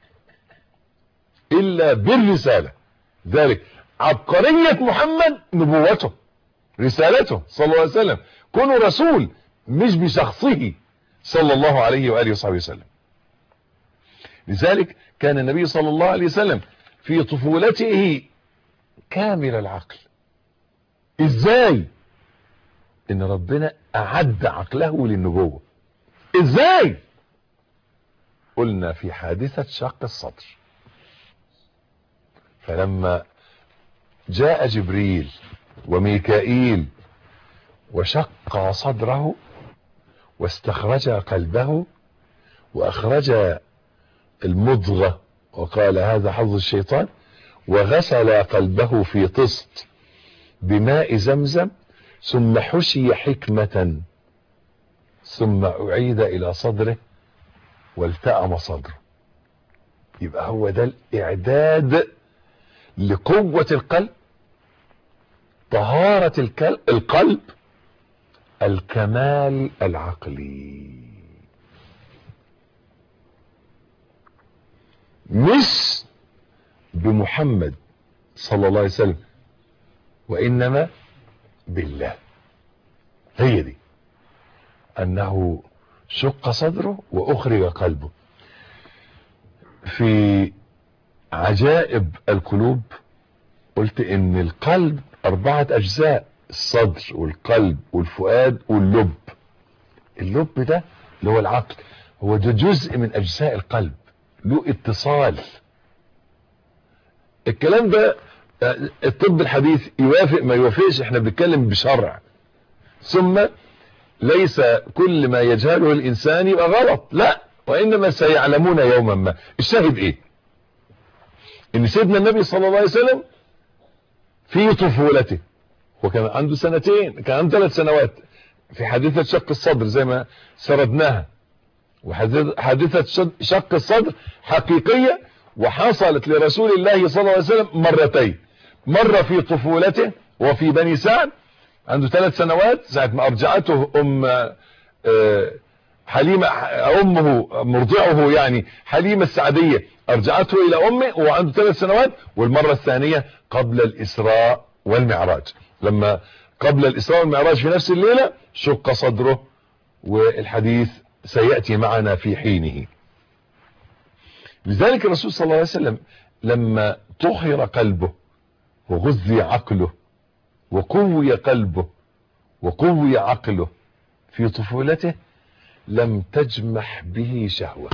الا بالرسالة ذلك عبقرية محمد نبوته رسالته صلى الله عليه وسلم كونه رسول مش بشخصه صلى الله عليه وآله وصحبه وسلم لذلك كان النبي صلى الله عليه وسلم في طفولته كامل العقل ازاي ان ربنا اعد عقله للنبوة ازاي قلنا في حادثة شق الصدر فلما جاء جبريل وميكائيل وشق صدره واستخرج قلبه واخرج المضغة وقال هذا حظ الشيطان وغسل قلبه في طست بماء زمزم ثم حشي حكمة ثم اعيد الى صدره والتأم صدره يبقى هو ده الاعداد لقوة القلب طهارة القلب الكمال العقلي مش بمحمد صلى الله عليه وسلم وانما بالله هي دي انه شق صدره واخرج قلبه في عجائب القلوب قلت ان القلب اربعة اجزاء الصدر والقلب والفؤاد واللب اللب ده اللي هو العقل هو ده جزء من اجزاء القلب له اتصال الكلام ده الطب الحديث يوافق ما يوافقش احنا بنتكلم بشرع ثم ليس كل ما يجهله الانسان يبقى غلط لا وانما سيعلمون يوما ما الشاهد ايه ان سيدنا النبي صلى الله عليه وسلم في طفولته وكان عنده سنتين كان عنده ثلاث سنوات في حادثة شق الصدر زي ما سردناها وحادثة شق الصدر حقيقية وحصلت لرسول الله صلى الله عليه وسلم مرتين مرة في طفولته وفي بني سعد عنده ثلاث سنوات ساعة ما ارجعته ام حليمة امه مرضعه يعني حليمة السعدية ارجعته الى امه وهو عنده ثلاث سنوات والمرة الثانية قبل الاسراء والمعراج لما قبل الاسراء والمعراج في نفس الليلة شق صدره والحديث سيأتي معنا في حينه لذلك الرسول صلى الله عليه وسلم لما طهر قلبه وغذي عقله وقوي قلبه وقوي عقله في طفولته لم تجمح به شهوة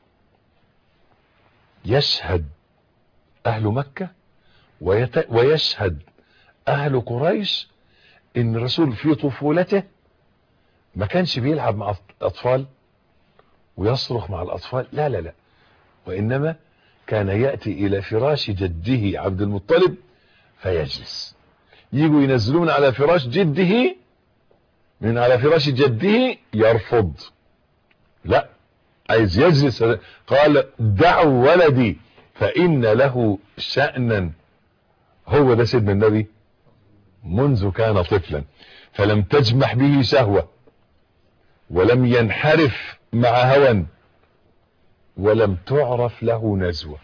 يشهد اهل مكة ويت... ويشهد اهل قريش ان الرسول في طفولته ما كانش بيلعب مع الاطفال ويصرخ مع الاطفال لا لا لا وانما كان يأتي الى فراش جده عبد المطلب فيجلس يجوا ينزلون على فراش جده من على فراش جده يرفض لا عايز يجلس قال دعوا ولدي فإن له شأنا هو ده سيدنا النبي منذ كان طفلا فلم تجمح به شهوة ولم ينحرف مع هوى ولم تعرف له نزوة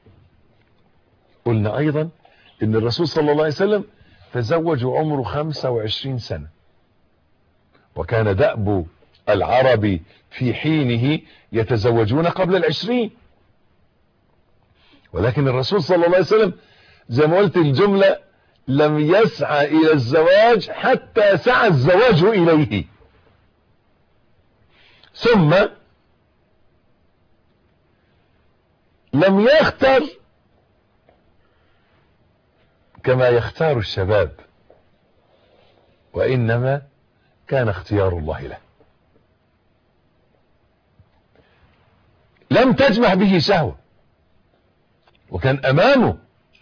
قلنا ايضا ان الرسول صلى الله عليه وسلم تزوج عمره 25 سنة وكان دأب العرب في حينه يتزوجون قبل العشرين ولكن الرسول صلى الله عليه وسلم زي ما قلت الجملة لم يسعى الى الزواج حتى سعى الزواج اليه ثم لم يختر كما يختار الشباب وانما كان اختيار الله له لم تجمع به شهوة وكان امامه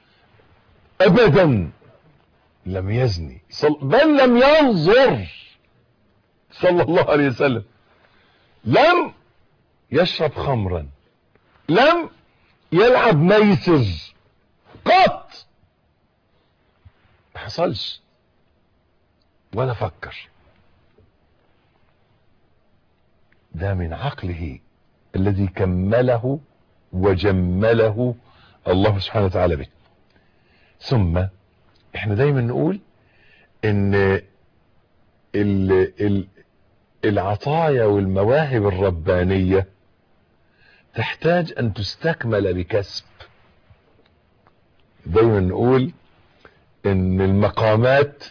ابدا لم يزني بل لم ينظر صلى الله عليه وسلم لم يشرب خمرا لم يلعب ميسر قط ما حصلش ولا فكر ده من عقله الذي كمله وجمله الله سبحانه وتعالى به ثم احنا دايما نقول ان ال ال العطايا والمواهب الربانية تحتاج ان تستكمل بكسب دايما نقول ان المقامات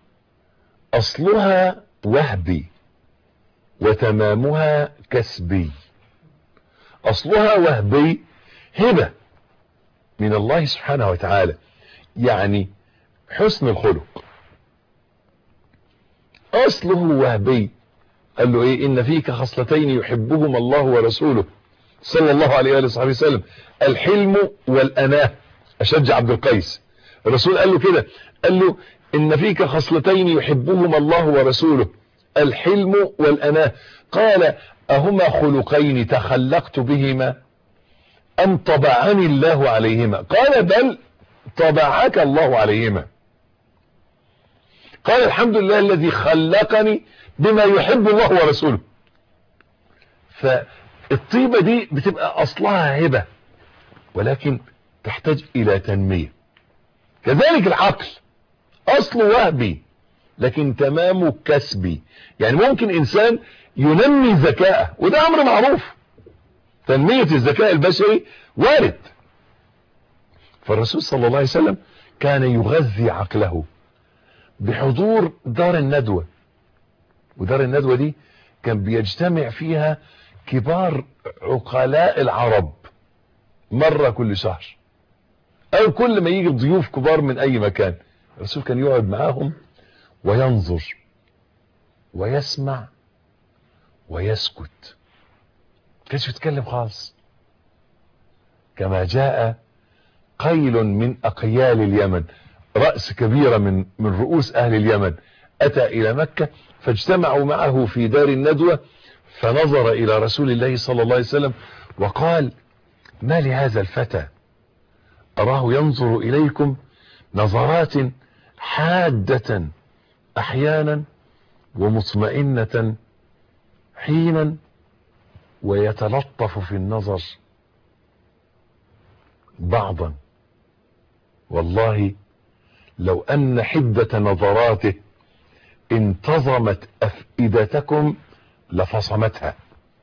اصلها وهبي وتمامها كسبي اصلها وهبي هبة من الله سبحانه وتعالى يعني حسن الخلق اصله وهبي قال له ايه ان فيك خصلتين يحبهما الله ورسوله صلى الله عليه وآله وصحبه وسلم الحلم والأناه أشج عبد القيس الرسول قال له كده قال له إن فيك خصلتين يحبهما الله ورسوله الحلم والأناه قال أهما خلقين تخلقت بهما أم طبعني الله عليهما قال بل طبعك الله عليهما قال الحمد لله الذي خلقني بما يحب الله ورسوله فالطيبة دي بتبقى أصلها هبة ولكن تحتاج إلى تنمية كذلك العقل أصله وهبي لكن تمامه كسبي يعني ممكن إنسان ينمي ذكاءه وده أمر معروف تنمية الذكاء البشري وارد فالرسول صلى الله عليه وسلم كان يغذي عقله بحضور دار الندوة ودار الندوة دي كان بيجتمع فيها كبار عقلاء العرب مرة كل شهر او كل ما يجي ضيوف كبار من اي مكان الرسول كان يقعد معاهم وينظر ويسمع ويسكت كانش يتكلم خالص كما جاء قيل من اقيال اليمن رأس كبيرة من من رؤوس اهل اليمن اتى الى مكة فاجتمعوا معه في دار الندوة فنظر الى رسول الله صلى الله عليه وسلم وقال ما لهذا الفتى اراه ينظر اليكم نظرات حادة احيانا ومطمئنة حينا ويتلطف في النظر بعضا والله لو ان حدة نظراته انتظمت افئدتكم لفصمتها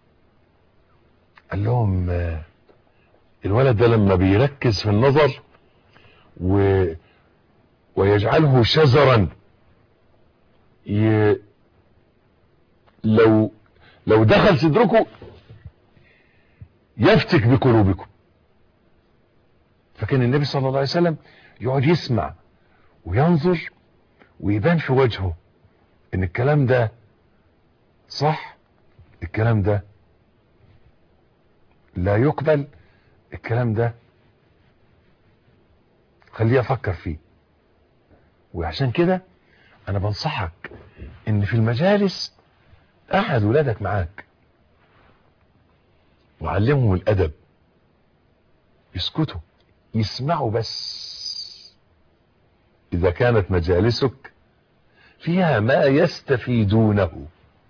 قال لهم الولد ده لما بيركز في النظر و ويجعله شزرا ي... لو لو دخل صدركم يفتك بقلوبكم فكان النبي صلى الله عليه وسلم يقعد يسمع وينظر ويبان في وجهه ان الكلام ده صح الكلام ده لا يقبل الكلام ده خليه افكر فيه وعشان كده انا بنصحك ان في المجالس قعد ولادك معاك وعلمهم الادب يسكتوا يسمعوا بس اذا كانت مجالسك فيها ما يستفيدونه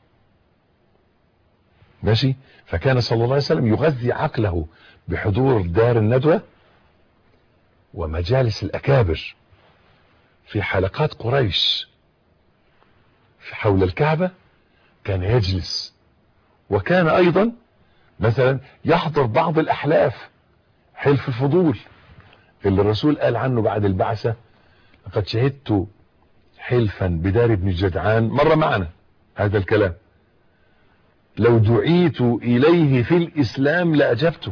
ماشي فكان صلى الله عليه وسلم يغذي عقله بحضور دار الندوة ومجالس الأكابر في حلقات قريش في حول الكعبة كان يجلس وكان ايضا مثلا يحضر بعض الاحلاف حلف الفضول اللي الرسول قال عنه بعد البعثة لقد شهدت حلفا بدار ابن جدعان مر معنا هذا الكلام لو دعيت اليه في الاسلام لاجبته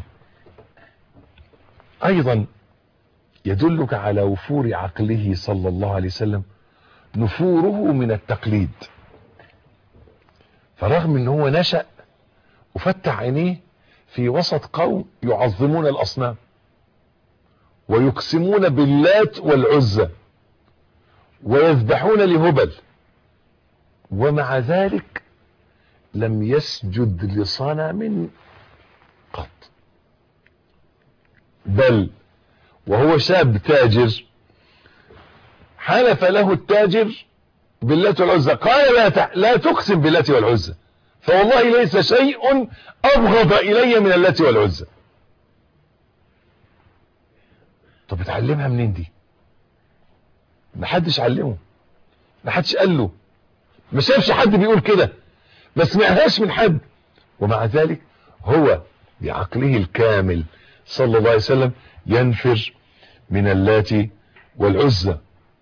ايضا يدلك على وفور عقله صلى الله عليه وسلم نفوره من التقليد فرغم ان هو نشأ وفتح عينيه في وسط قوم يعظمون الاصنام ويقسمون باللات والعزى ويذبحون لهبل ومع ذلك لم يسجد لصنم قط بل وهو شاب تاجر حلف له التاجر باللات والعزى قال لا ت... لا تقسم باللات والعزى فوالله ليس شيء ابغض الي من اللات والعزى طب اتعلمها منين دي ما حدش علمه ما حدش قال له ما شافش حد بيقول كده ما سمعهاش من حد ومع ذلك هو بعقله الكامل صلى الله عليه وسلم ينفر من اللات والعزى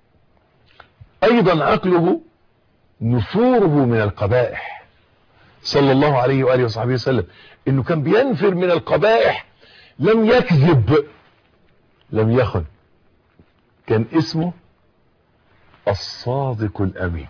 ايضا عقله نفوره من القبائح صلى الله عليه وآله وصحبه وسلم انه كان بينفر من القبائح لم يكذب لم يخن كان اسمه الصادق الامين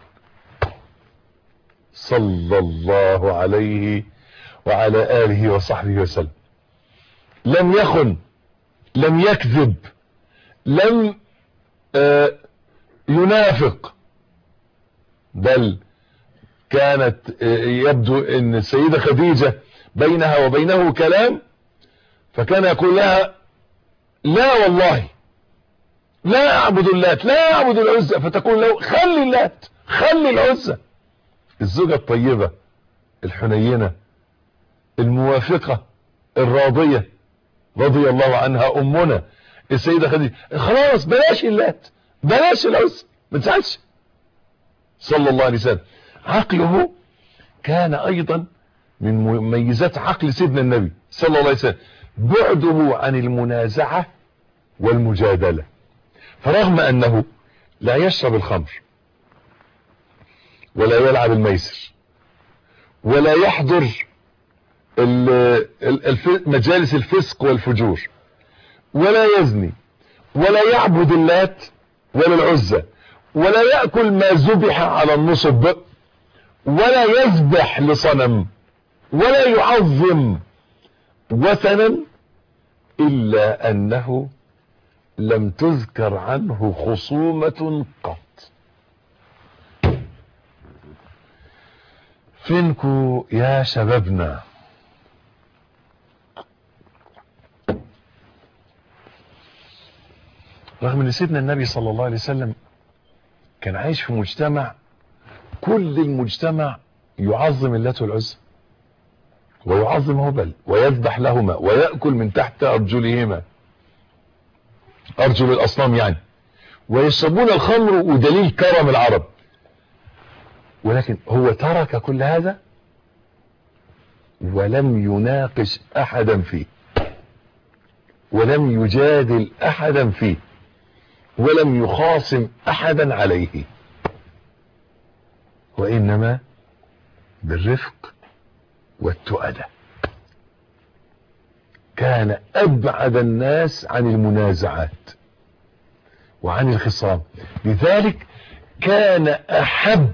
صلى الله عليه وعلى آله وصحبه وسلم لم يخن لم يكذب لم آه ينافق بل كانت آه يبدو ان السيدة خديجة بينها وبينه كلام فكان يقول لها لا والله لا اعبد اللات لا اعبد العزة فتقول له خلي اللات خلي العزة الزوجة الطيبة الحنينة الموافقة الراضية رضي الله عنها امنا السيدة خديجة خلاص بلاش اللات بلاش العزة ما تزعلش صلى الله عليه وسلم عقله كان ايضا من مميزات عقل سيدنا النبي صلى الله عليه وسلم بعده عن المنازعة والمجادلة فرغم انه لا يشرب الخمر ولا يلعب الميسر ولا يحضر مجالس الفسق والفجور ولا يزني ولا يعبد اللات ولا العزة ولا يأكل ما ذبح على النصب ولا يذبح لصنم ولا يعظم وثنا إلا أنه لم تذكر عنه خصومة قط فينكو يا شبابنا رغم ان سيدنا النبي صلى الله عليه وسلم كان عايش في مجتمع كل المجتمع يعظم اللات والعزى ويعظم هبل ويذبح لهما ويأكل من تحت أرجلهما أرجل الأصنام يعني ويشربون الخمر ودليل كرم العرب ولكن هو ترك كل هذا ولم يناقش أحدا فيه ولم يجادل أحدا فيه ولم يخاصم أحدا عليه وإنما بالرفق والتؤدة كان أبعد الناس عن المنازعات وعن الخصام لذلك كان أحب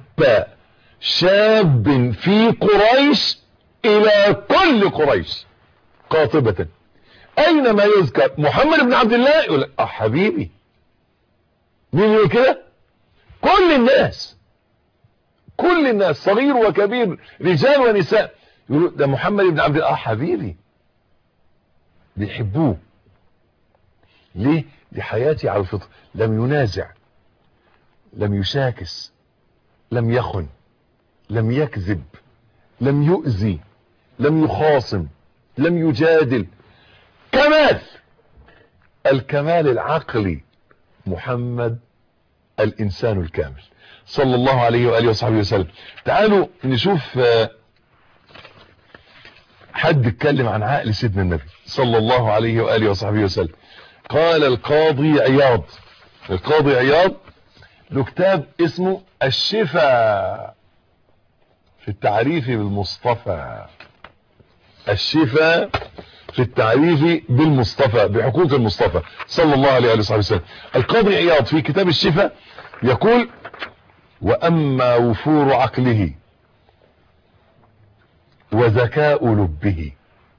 شاب في قريش إلى كل قريش قاطبة أينما يذكر محمد بن عبد الله يقول أه حبيبي مين يقول كده كل الناس كل الناس صغير وكبير رجال ونساء يقولوا ده محمد بن عبد الله حبيبي بيحبوه ليه لحياتي على الفطر لم ينازع لم يشاكس لم يخن لم يكذب لم يؤذي لم يخاصم لم يجادل كمال الكمال العقلي محمد الانسان الكامل صلى الله عليه وآله وصحبه وسلم تعالوا نشوف حد اتكلم عن عقل سيدنا النبي صلى الله عليه وآله وصحبه وسلم قال القاضي عياض القاضي عياض له كتاب اسمه الشفاء في التعريف بالمصطفى الشفاء في التعريف بالمصطفى بحقوق المصطفى صلى الله عليه وآله وسلم القاضي عياض في كتاب الشفاء يقول وأما وفور عقله وذكاء لبه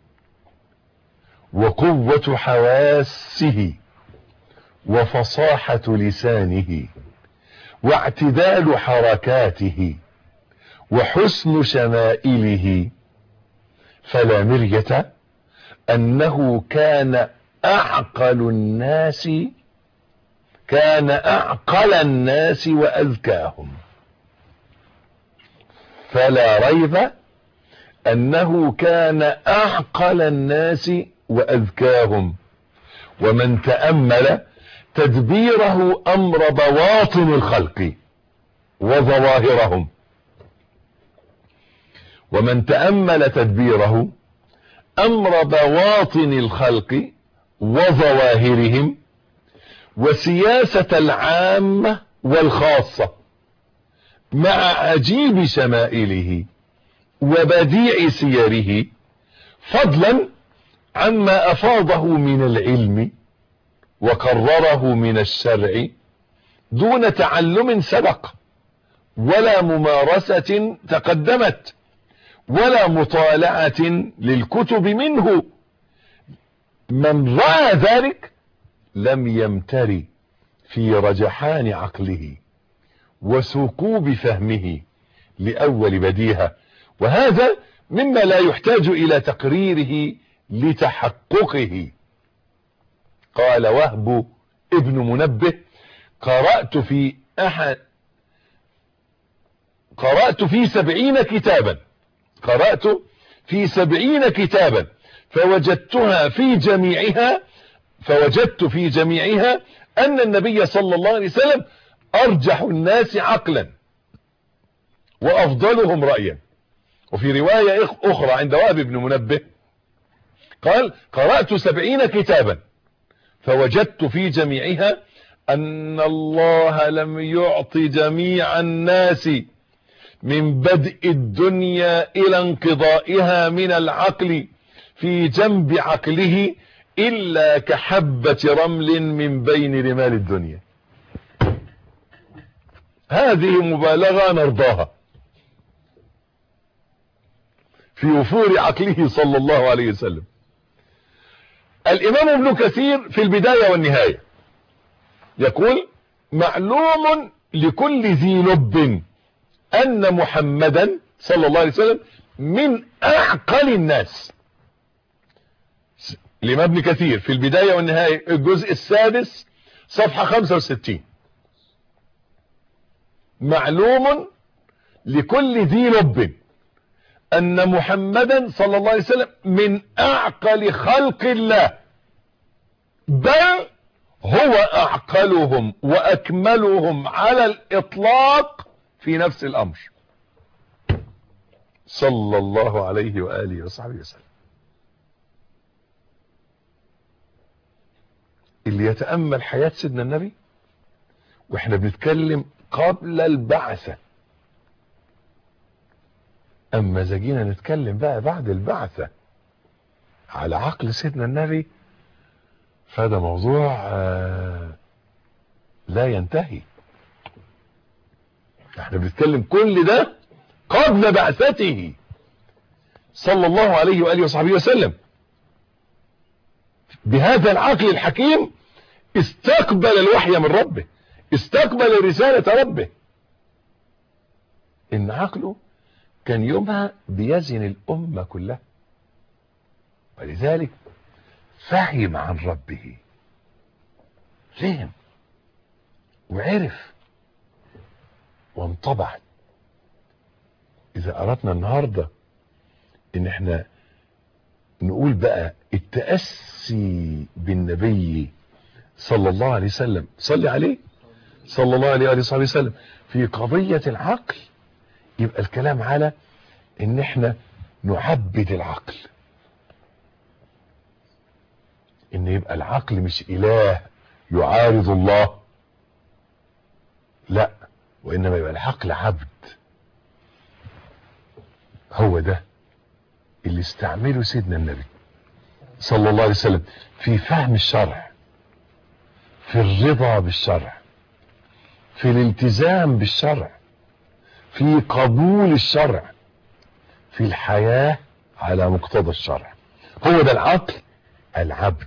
وقوة حواسه وفصاحة لسانه واعتدال حركاته وحسن شمائله فلا مرية أنه كان أعقل الناس كان أعقل الناس وأذكاهم فلا ريب أنه كان أعقل الناس وأذكاهم ومن تأمل تدبيره أمر بواطن الخلق وظواهرهم ومن تأمل تدبيره أمر بواطن الخلق وظواهرهم وسياسة العامة والخاصة مع عجيب شمائله وبديع سيره فضلا عما أفاضه من العلم وقرره من الشرع دون تعلم سبق ولا ممارسة تقدمت ولا مطالعة للكتب منه من رأى ذلك لم يمتري في رجحان عقله وسكوب فهمه لأول بديهة وهذا مما لا يحتاج إلى تقريره لتحققه قال وهب ابن منبه قرأت في أحد قرأت في سبعين كتابا قرأت في سبعين كتابا فوجدتها في جميعها فوجدت في جميعها أن النبي صلى الله عليه وسلم أرجح الناس عقلا وأفضلهم رأيا وفي رواية أخرى عند وهب بن منبه قال قرأت سبعين كتابا فوجدت في جميعها أن الله لم يعط جميع الناس من بدء الدنيا إلى انقضائها من العقل في جنب عقله إلا كحبة رمل من بين رمال الدنيا هذه مبالغة نرضاها في وفور عقله صلى الله عليه وسلم الإمام ابن كثير في البداية والنهاية يقول معلوم لكل ذي لب أن محمدا صلى الله عليه وسلم من أعقل الناس الإمام ابن كثير في البداية والنهاية الجزء السادس صفحة 65 معلوم لكل ذي لب أن محمدا صلى الله عليه وسلم من أعقل خلق الله بل هو أعقلهم وأكملهم على الإطلاق في نفس الأمر صلى الله عليه وآله وصحبه وسلم اللي يتأمل حياة سيدنا النبي واحنا بنتكلم قبل البعثة اما اذا جينا نتكلم بقى بعد البعثة على عقل سيدنا النبي فهذا موضوع آه لا ينتهي احنا بنتكلم كل ده قبل بعثته صلى الله عليه وآله وصحبه وسلم بهذا العقل الحكيم استقبل الوحي من ربه استقبل رسالة ربه ان عقله كان يومها بيزن الأمة كلها ولذلك فهم عن ربه فهم وعرف وانطبع إذا أردنا النهاردة إن احنا نقول بقى التأسي بالنبي صلى الله عليه وسلم صلي عليه صلى الله عليه وآله وصحبه وسلم في قضية العقل يبقى الكلام على ان احنا نعبد العقل ان يبقى العقل مش اله يعارض الله لا وانما يبقى العقل عبد هو ده اللي استعمله سيدنا النبي صلى الله عليه وسلم في فهم الشرع في الرضا بالشرع في الالتزام بالشرع في قبول الشرع في الحياة على مقتضى الشرع هو ده العقل العبد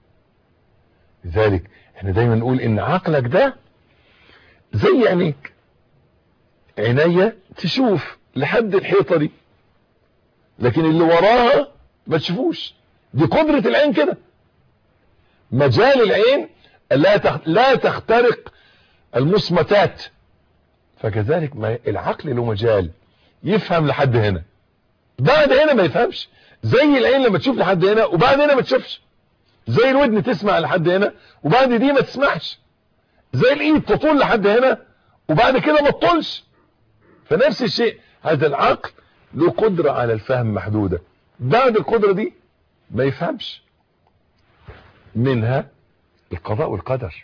لذلك احنا دايما نقول ان عقلك ده زي عينيك عينيا تشوف لحد الحيطة دي لكن اللي وراها ما تشوفوش دي قدرة العين كده مجال العين لا لا تخترق المصمتات فكذلك ما العقل له مجال يفهم لحد هنا بعد هنا ما يفهمش زي العين لما تشوف لحد هنا وبعد هنا ما تشوفش زي الودن تسمع لحد هنا وبعد دي ما تسمعش زي الايد تطول لحد هنا وبعد كده ما تطولش فنفس الشيء هذا العقل له قدرة على الفهم محدودة بعد القدرة دي ما يفهمش منها القضاء والقدر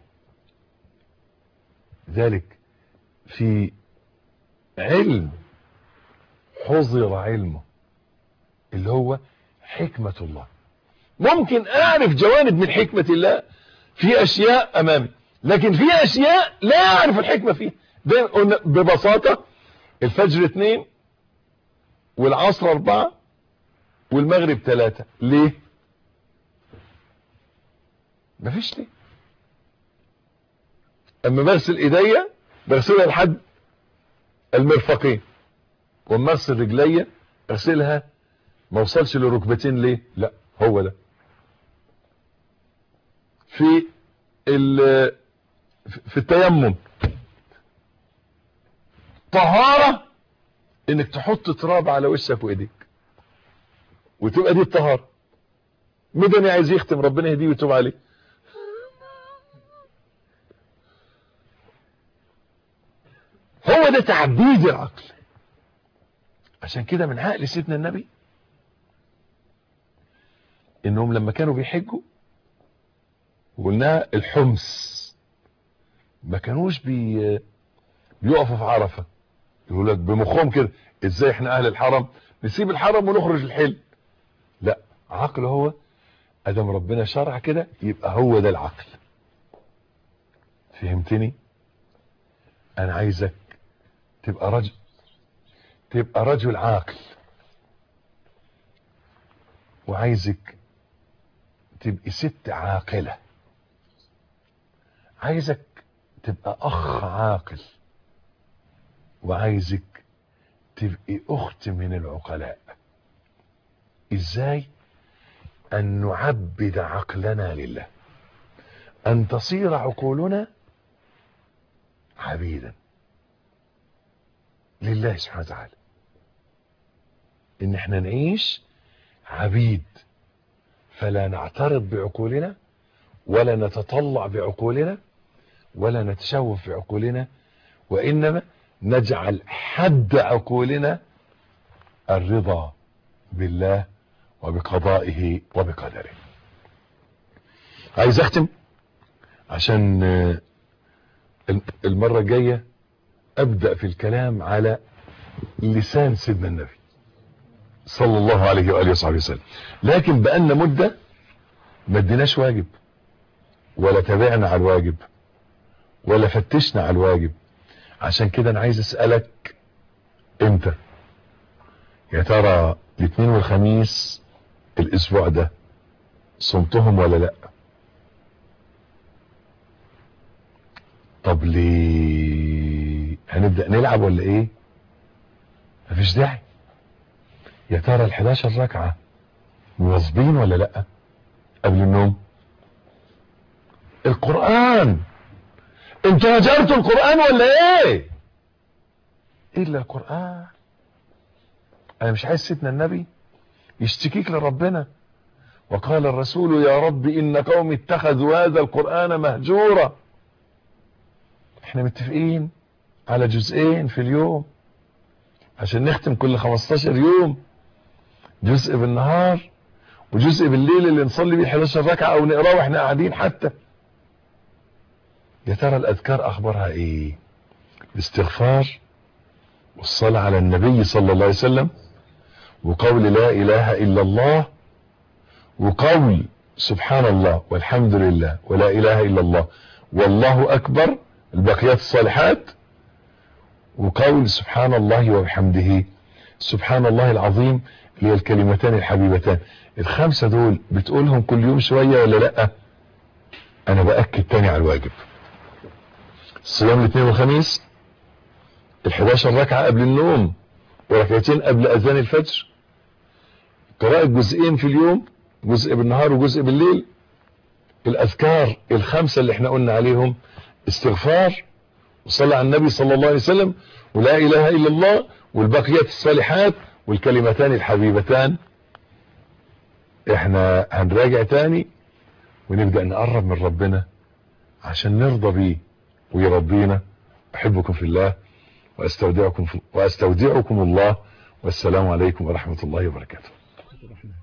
ذلك في علم حظر علمه اللي هو حكمة الله ممكن اعرف جوانب من حكمة الله في اشياء امامي لكن في اشياء لا اعرف الحكمة فيها قلنا ببساطة الفجر اتنين والعصر اربعة والمغرب ثلاثة ليه مفيش ليه اما بغسل ايديا بغسلها لحد المرفقين واما اغسل رجليا اغسلها ما اوصلش لركبتين ليه لا هو ده في في التيمم طهارة انك تحط تراب على وشك وايديك وتبقى دي الطهارة مدني عايز يختم ربنا يهديه ويتوب عليه هو ده تعبيد العقل عشان كده من عقل سيدنا النبي انهم لما كانوا بيحجوا وقلنا الحمص ما كانوش بي بيقفوا في عرفة يقول لك بمخهم كده ازاي احنا اهل الحرم نسيب الحرم ونخرج الحل لا عقل هو ادم ربنا شرع كده يبقى هو ده العقل فهمتني انا عايزك تبقى رجل تبقى رجل عاقل وعايزك تبقي ست عاقلة عايزك تبقى اخ عاقل وعايزك تبقي اخت من العقلاء ازاي ان نعبد عقلنا لله ان تصير عقولنا عبيدا لله سبحانه وتعالى ان احنا نعيش عبيد فلا نعترض بعقولنا ولا نتطلع بعقولنا ولا نتشوف بعقولنا وانما نجعل حد عقولنا الرضا بالله وبقضائه وبقدره عايز اختم عشان المرة الجاية ابدأ في الكلام على لسان سيدنا النبي صلى الله عليه وآله وصحبه وسلم لكن بقالنا مدة ما اديناش واجب ولا تابعنا على الواجب ولا فتشنا على الواجب عشان كده انا عايز اسألك امتى يا ترى الاثنين والخميس الاسبوع ده صمتهم ولا لا طب ليه هنبدأ نلعب ولا ايه مفيش داعي يا ترى ال 11 ركعة مواظبين ولا لا قبل النوم القرآن انتوا هجرتوا القرآن ولا ايه الا القرآن انا مش عايز سيدنا النبي يشتكيك لربنا وقال الرسول يا رب ان قوم اتخذوا هذا القرآن مهجورا احنا متفقين على جزئين في اليوم عشان نختم كل 15 يوم جزء بالنهار وجزء بالليل اللي نصلي بيه 11 ركعة او نقراه واحنا قاعدين حتى يا ترى الاذكار اخبارها ايه الاستغفار والصلاة على النبي صلى الله عليه وسلم وقول لا اله الا الله وقول سبحان الله والحمد لله ولا اله الا الله والله اكبر البقيات الصالحات وقول سبحان الله وبحمده سبحان الله العظيم اللي هي الكلمتان الحبيبتان الخمسة دول بتقولهم كل يوم شوية ولا لا انا باكد تاني على الواجب صيام الاثنين والخميس ال11 ركعة قبل النوم وركعتين قبل اذان الفجر قراءة جزئين في اليوم جزء بالنهار وجزء بالليل الاذكار الخمسة اللي احنا قلنا عليهم استغفار وصلى على النبي صلى الله عليه وسلم ولا اله الا الله والبقيات الصالحات والكلمتان الحبيبتان احنا هنراجع تاني ونبدأ نقرب من ربنا عشان نرضى بيه ويرضينا احبكم في الله واستودعكم في واستودعكم الله والسلام عليكم ورحمة الله وبركاته